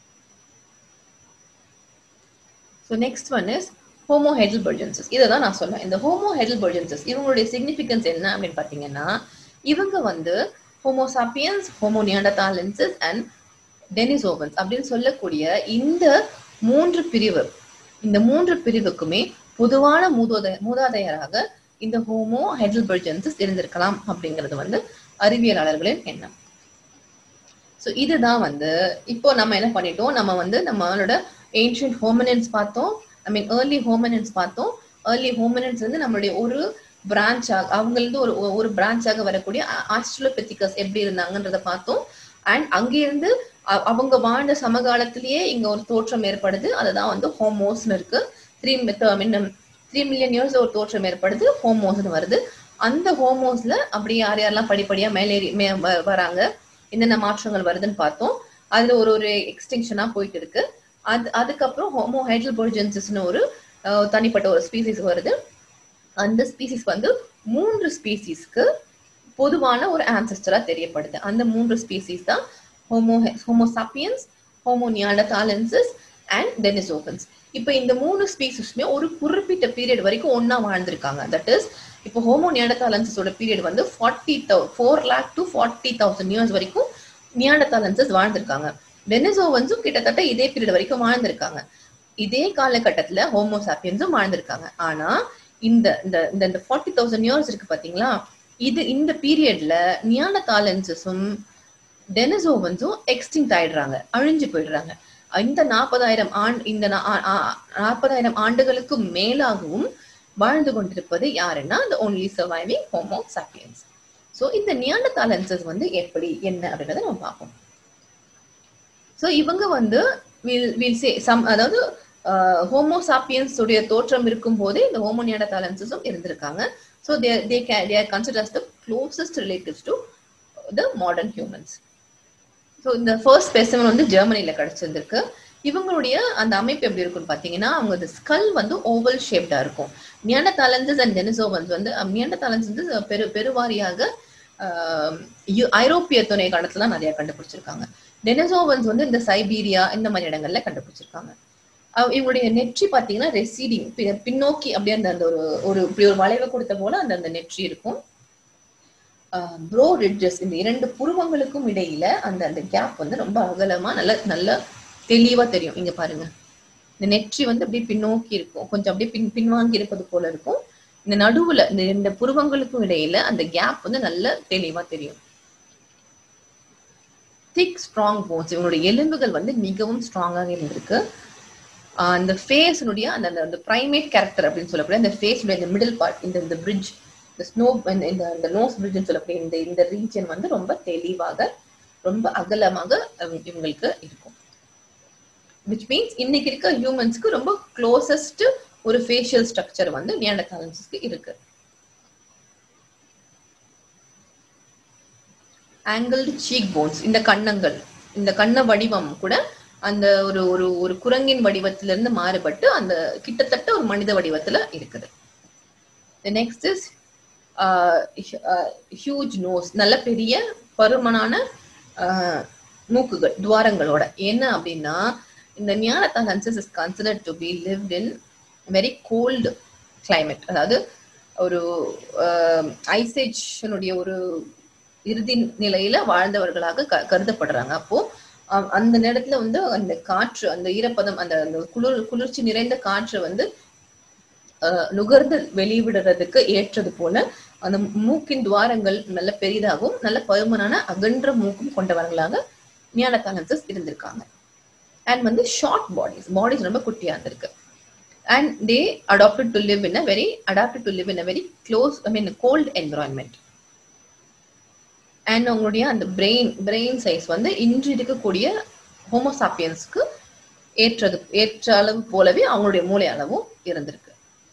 so next one is Homo heidelbergensis இதை தான் நான் சொன்னேன் இந்த ஹோமோ ஹெடல்பர்ஜன்சஸ் இவங்களுடைய சிக்னிஃபிகன்ஸ் என்ன அப்படின்னு பார்த்தீங்கன்னா இவங்க வந்து Homo sapiens Homo neanderthalensis and Denisovans அப்படின்னு சொல்லக்கூடிய இந்த மூன்று பிரிவு இந்த மூன்று பிரிவுக்குமே பொதுவான மூதோத மூதாதையராக இந்த ஹோமோ ஹெடல்பர்ஜன்சஸ் இருந்திருக்கலாம் அப்படிங்கிறது வந்து அறிவியலாளர்களின் எண்ணம் ஸோ இதுதான் வந்து இப்போ நம்ம என்ன பண்ணிட்டோம் நம்ம வந்து நம்மளோட ஏன்ஷியன்ட் ஹோமனன்ஸ் பார்த்தோம் ஐ மீன் ஏர்லி ஹோமனன்ஸ் பார்த்தோம் ஏர்லி ஹோமனன்ஸ் வந்து நம்மளுடைய ஒரு பிரான்ச்சாக அவங்களது ஒரு ஒரு பிரான்ச்சாக வரக்கூடிய ஆஸ்ட்ரோபெத்திகஸ் எப்படி இருந்தாங்கன்றத பார்த்தோம் அண்ட் அங்கிருந்து அ- அவங்க வாழ்ந்த சமகாலத்திலேயே இங்க ஒரு தோற்றம் ஏற்படுது அதுதான் வந்து ஹோமோஸ்னு இருக்கு த்ரீ த்ரீ மில்லியன் இயர்ஸ் ஒரு தோற்றம் ஏற்படுது ஹோமோஸ்னு வருது அந்த ஹோமோஸ்ல அப்படியே யார் யாரெல்லாம் படிப்படியா மேலேறி மே வ- வராங்க என்னென்ன மாற்றங்கள் வருதுன்னு பார்த்தோம் அதுல ஒரு ஒரு எக்ஸ்டென்ஷனா போயிட்டு இருக்கு அது அதுக்கப்புறம் ஹோமோ ஹைட்ரல்போர்ஜென்சிஸ்னு ஒரு அஹ், தனிப்பட்ட ஒரு ஸ்பீசிஸ் வருது அந்த ஸ்பீசிஸ் வந்து மூன்று ஸ்பீசிஸ்க்கு பொதுவான ஒரு ஆன்செஸ்டரா தெரியப்படுது அந்த மூன்று ஸ்பீசிஸ் தான் Homo Homo sapiens Homo neanderthalensis and Denisovans இப்போ இந்த மூணு ஸ்பீசிஸுமே ஒரு குறிப்பிட்ட பீரியட் வரைக்கும் ஒண்ணா வாழ்ந்திருக்காங்க தட் இஸ் இப்போ ஹோமோ நியாண்டதாலன்சஸோட பீரியட் வந்து ஃபார்ட்டி தௌ four lakh to forty thousand years வரைக்கும் நியாண்டதாலன்சஸ் வாழ்ந்திருக்காங்க டெனிசோவன்ஸும் கிட்டத்தட்ட இதே பீரியட் வரைக்கும் வாழ்ந்திருக்காங்க இதே காலகட்டத்துல ஹோமோசாப்பியன்ஸும் வாழ்ந்திருக்காங்க ஆனா இந்த இந்த இந்த இந்த ஃபார்ட்டி தௌசண்ட் இயர்ஸ் இருக்கு பாத்தீங்களா இது இந்த பீரியட்ல நியாண்டதாலன்சஸும் டெனிசோவன்ஸும் எக்ஸ்டிங்ட் ஆயிடுறாங்க அழிஞ்சு போயிடுறாங்க இந்த நாற்பதாயிரம் ஆண்டு இந்த நாற்பதாயிரம் ஆண்டுகளுக்கு மேலாகவும் வாழ்ந்து கொண்டிருப்பது யாருன்னா the only surviving homo sapiens so இந்த நியாண்டதாலன்சஸ் வந்து எப்படி என்ன அப்படின்றத நம்ம பார்ப்போம் ஸோ இவங்க வந்து வில் வில் சே சம் அதாவது ஹோமோசாப்பியன்ஸ் உடைய தோற்றம் இருக்கும் போதே இந்த ஹோமோ நியாண்டதாலன்சஸும் இருந்திருக்காங்க ஸோ தே தே கே they are consider as the closest relatives to the modern humans so இந்த ஃபர்ஸ்ட் ஸ்பெசிமன் வந்து ஜெர்மனில கிடைச்சிருந்திருக்கு இவங்களுடைய அந்த அமைப்பு எப்படி இருக்கும்னு பார்த்தீங்கன்னா அவங்க ஸ்கல் வந்து ஓவல் ஷேப்டா இருக்கும் நியாண்டதாலன்சஸ் அண்ட் டெனிசோவன்ஸ் வந்து நியாண்டதாலன்ஸ் வந்து பெரு பெருவாரியாக ஆஹ், யு- ஐரோப்பிய துணை கண்டத்துல தான் நிறைய கண்டுபிடிச்சிருக்காங்க டெனிசோவன்ஸ் வந்து இந்த சைபீரியா இந்த மாதிரி இடங்கள்ல கண்டுபிடிச்சிருக்காங்க அவ- இவங்களுடைய நெற்றி பாத்தீங்கன்னா ரெசீடிங் பின்னோக்கி அப்படியே அந்த அந்த ஒரு ஒரு இப்படி ஒரு வளைவை கொடுத்த போல அந்த அந்த நெற்றி இருக்கும் ப்ரோ ரிட்ஜஸ் இந்த இரண்டு புருவங்களுக்கும் இடையில அந்த அந்த கேப் வந்து ரொம்ப அகலமா நல்ல நல்ல தெளிவா தெரியும் இங்க பாருங்க இந்த நெற்றி வந்து அப்படியே பின்னோக்கி இருக்கும் கொஞ்சம் அப்படியே பின் பின்வாங்கி இருப்பது போல இருக்கும் இந்த நடுவுல இந்த ரெண்டு புருவங்களுக்கும் இடையில அந்த கேப் வந்து நல்ல தெளிவா தெரியும் திக் ஸ்ட்ராங் போன்ஸ் இவங்களுடைய எலும்புகள் வந்து மிகவும் ஸ்ட்ராங்காக இருந்திருக்கு ஆஹ் அந்த ஃபேஸ்னுடைய அந்த அந்த- அந்த பிரைமேட் கேரக்டர் அப்படின்னு சொல்லக்கூடிய அந்த ஃபேஸ்னுடைய இந்த மிடில் பார்ட் இந்த இந்த பிரிட்ஜ் இந்த ஸ்னோ இந்த இந்த இந்த நோஸ் பிரிட்ஜ்னு சொல்லக்கூடிய இந்த இந்த ரீஜன் வந்து ரொம்ப தெளிவாக ரொம்ப அகலமாக இவங்க- இவங்களுக்கு இருக்கும் விச் மீன்ஸ் இன்னைக்கு இருக்க ஹியூமன்ஸ்க்கு ரொம்ப க்ளோசஸ்ட் ஒரு ஃபேஷியல் ஸ்ட்ரக்சர் வந்து நியாண்டதாலன்ஸ்க்கு இருக்கு ஆங்கிள்டு சீக் போன்ஸ் இந்த கன்னங்கள் இந்த கண்ண வடிவம் கூட அந்த ஒரு ஒரு ஒரு குரங்கின் வடிவத்துல இருந்து மாறுபட்டு அந்த கிட்டத்தட்ட ஒரு மனித வடிவத்துல இருக்குது நெக்ஸ்ட் இஸ் ஹியூஜ் நோஸ் நல்ல பெரிய பருமனான ஆஹ், மூக்குகள் துவாரங்களோட என்ன அப்படின்னா இந்த neanderthalensis is considered to be lived in very cold climate அதாவது ஒரு ஐசேஜனுடைய ஒரு இறுதி நிலையில வாழ்ந்தவர்களாக க- கருதப்படுறாங்க அப்போ அ- அந்த நேரத்துல வந்து அந்த காற்று அந்த ஈரப்பதம் அந்த அந்த குளிர் குளிர்ச்சி நிறைந்த காற்று வந்து அஹ், நுகர்ந்து வெளிவிடுறதுக்கு ஏற்றது போல அந்த மூக்கின் துவாரங்கள் நல்ல பெரிதாகவும் நல்ல பருமனான அகன்ற மூக்கும் கொண்டவர்களாக நியானதாலன்சஸ் இருந்திருக்காங்க அண்ட் வந்து ஷார்ட் பாடிஸ் பாடிஸ் ரொம்ப குட்டியா இருந்திருக்கு and they adapted to live in a very adapted to live in a very close I mean cold environment and அவங்களுடைய அந்த பிரெயின் பிரெயின் சைஸ் வந்து இன்று இருக்கக்கூடிய ஹோமோசாப்பியன்ஸ்க்கு ஏற்றது ஏற்ற அளவு போலவே அவங்களுடைய மூளை அளவும் இருந்திருக்கு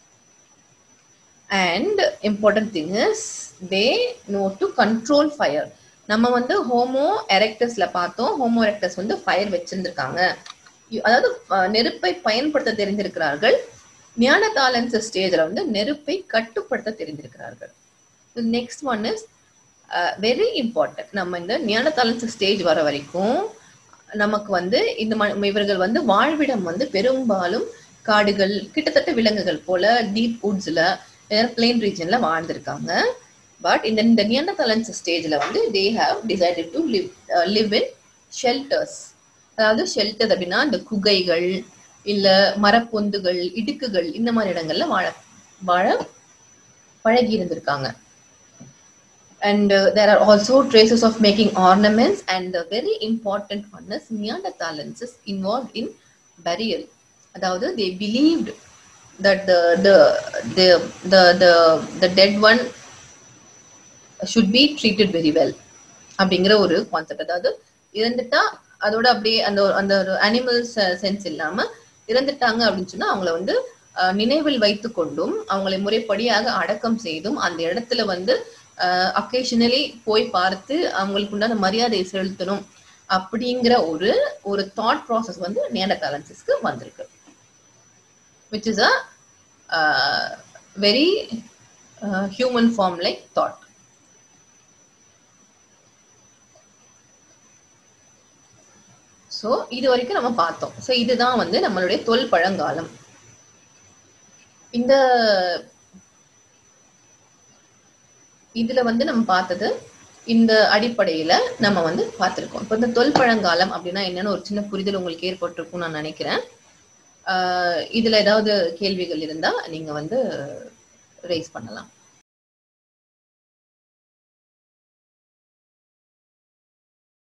and important thing is they know to control fire நம்ம வந்து ஹோமோ எரெக்டஸ்ல பார்த்தோம் ஹோமோ எரெக்டஸ் வந்து ஃபயர் வச்சிருந்திருக்காங்க அதாவது நெருப்பை பயன்படுத்த தெரிந்திருக்கிறார்கள் ஞானதாலன்ஸ் ஸ்டேஜ்ல வந்து நெருப்பை கட்டுப்படுத்த தெரிந்திருக்கிறார்கள் next one is very important நம்ம இந்த ஞானதாலன்ஸ் ஸ்டேஜ் வர வரைக்கும் நமக்கு வந்து இந்த இவர்கள் வந்து வாழ்விடம் வந்து பெரும்பாலும் காடுகள் கிட்டத்தட்ட விலங்குகள் போல டீப் வுட்ஸ்ல பிளெயின் ரீஜன்ல வாழ்ந்திருக்காங்க பட் இந்த இந்த நியண்டதலன்ஸ் ஸ்டேஜ்ல வந்து they have decided to live live in shelters அதாவது ஷெல்டர் அப்படின்னா இந்த குகைகள் இல்ல மரப்பொந்துகள் இடுக்குகள் இந்த மாதிரி இடங்கள்ல வாழ வாழ பழகி இருந்திருக்காங்க and uh, there are also traces of making ornaments and the very important one is neanderthalans is involved in burial அதாவது they believed that the the the the the, the dead one should be treated very well அப்படிங்கிற ஒரு concept அதாவது இறந்துட்டா அதோட அப்படியே அந்த அந்த ஒரு அனிமல் சென்ஸ் இல்லாம இறந்துட்டாங்க அப்படின்னு சொன்னா அவங்கள வந்து நினைவில் வைத்து கொண்டும் அவங்களை முறைப்படியாக அடக்கம் செய்தும் அந்த இடத்துல வந்து அக்கேஷனலி போய் பார்த்து அவங்களுக்கு உண்டான மரியாதையை செலுத்தணும் அப்படிங்கிற ஒரு ஒரு தாட் ப்ராசஸ் வந்து நேண்டகாலன்சிஸ்க்கு வந்திருக்கு which is a very human form like thought so இது வரைக்கும் நம்ம பார்த்தோம் ஸோ இதுதான் வந்து நம்மளுடைய தொல் பழங்காலம் இந்த இதுல வந்து நம்ம பார்த்தது இந்த அடிப்படையில நம்ம வந்து பார்த்திருக்கோம் இப்போ இந்த தொல் பழங்காலம் அப்படின்னா என்னன்னு ஒரு சின்ன புரிதல் உங்களுக்கு ஏற்பட்டிருக்கும் நான் நினைக்கிறேன் இதுல ஏதாவது கேள்விகள் இருந்தா நீங்க வந்து ரைஸ் பண்ணலாம்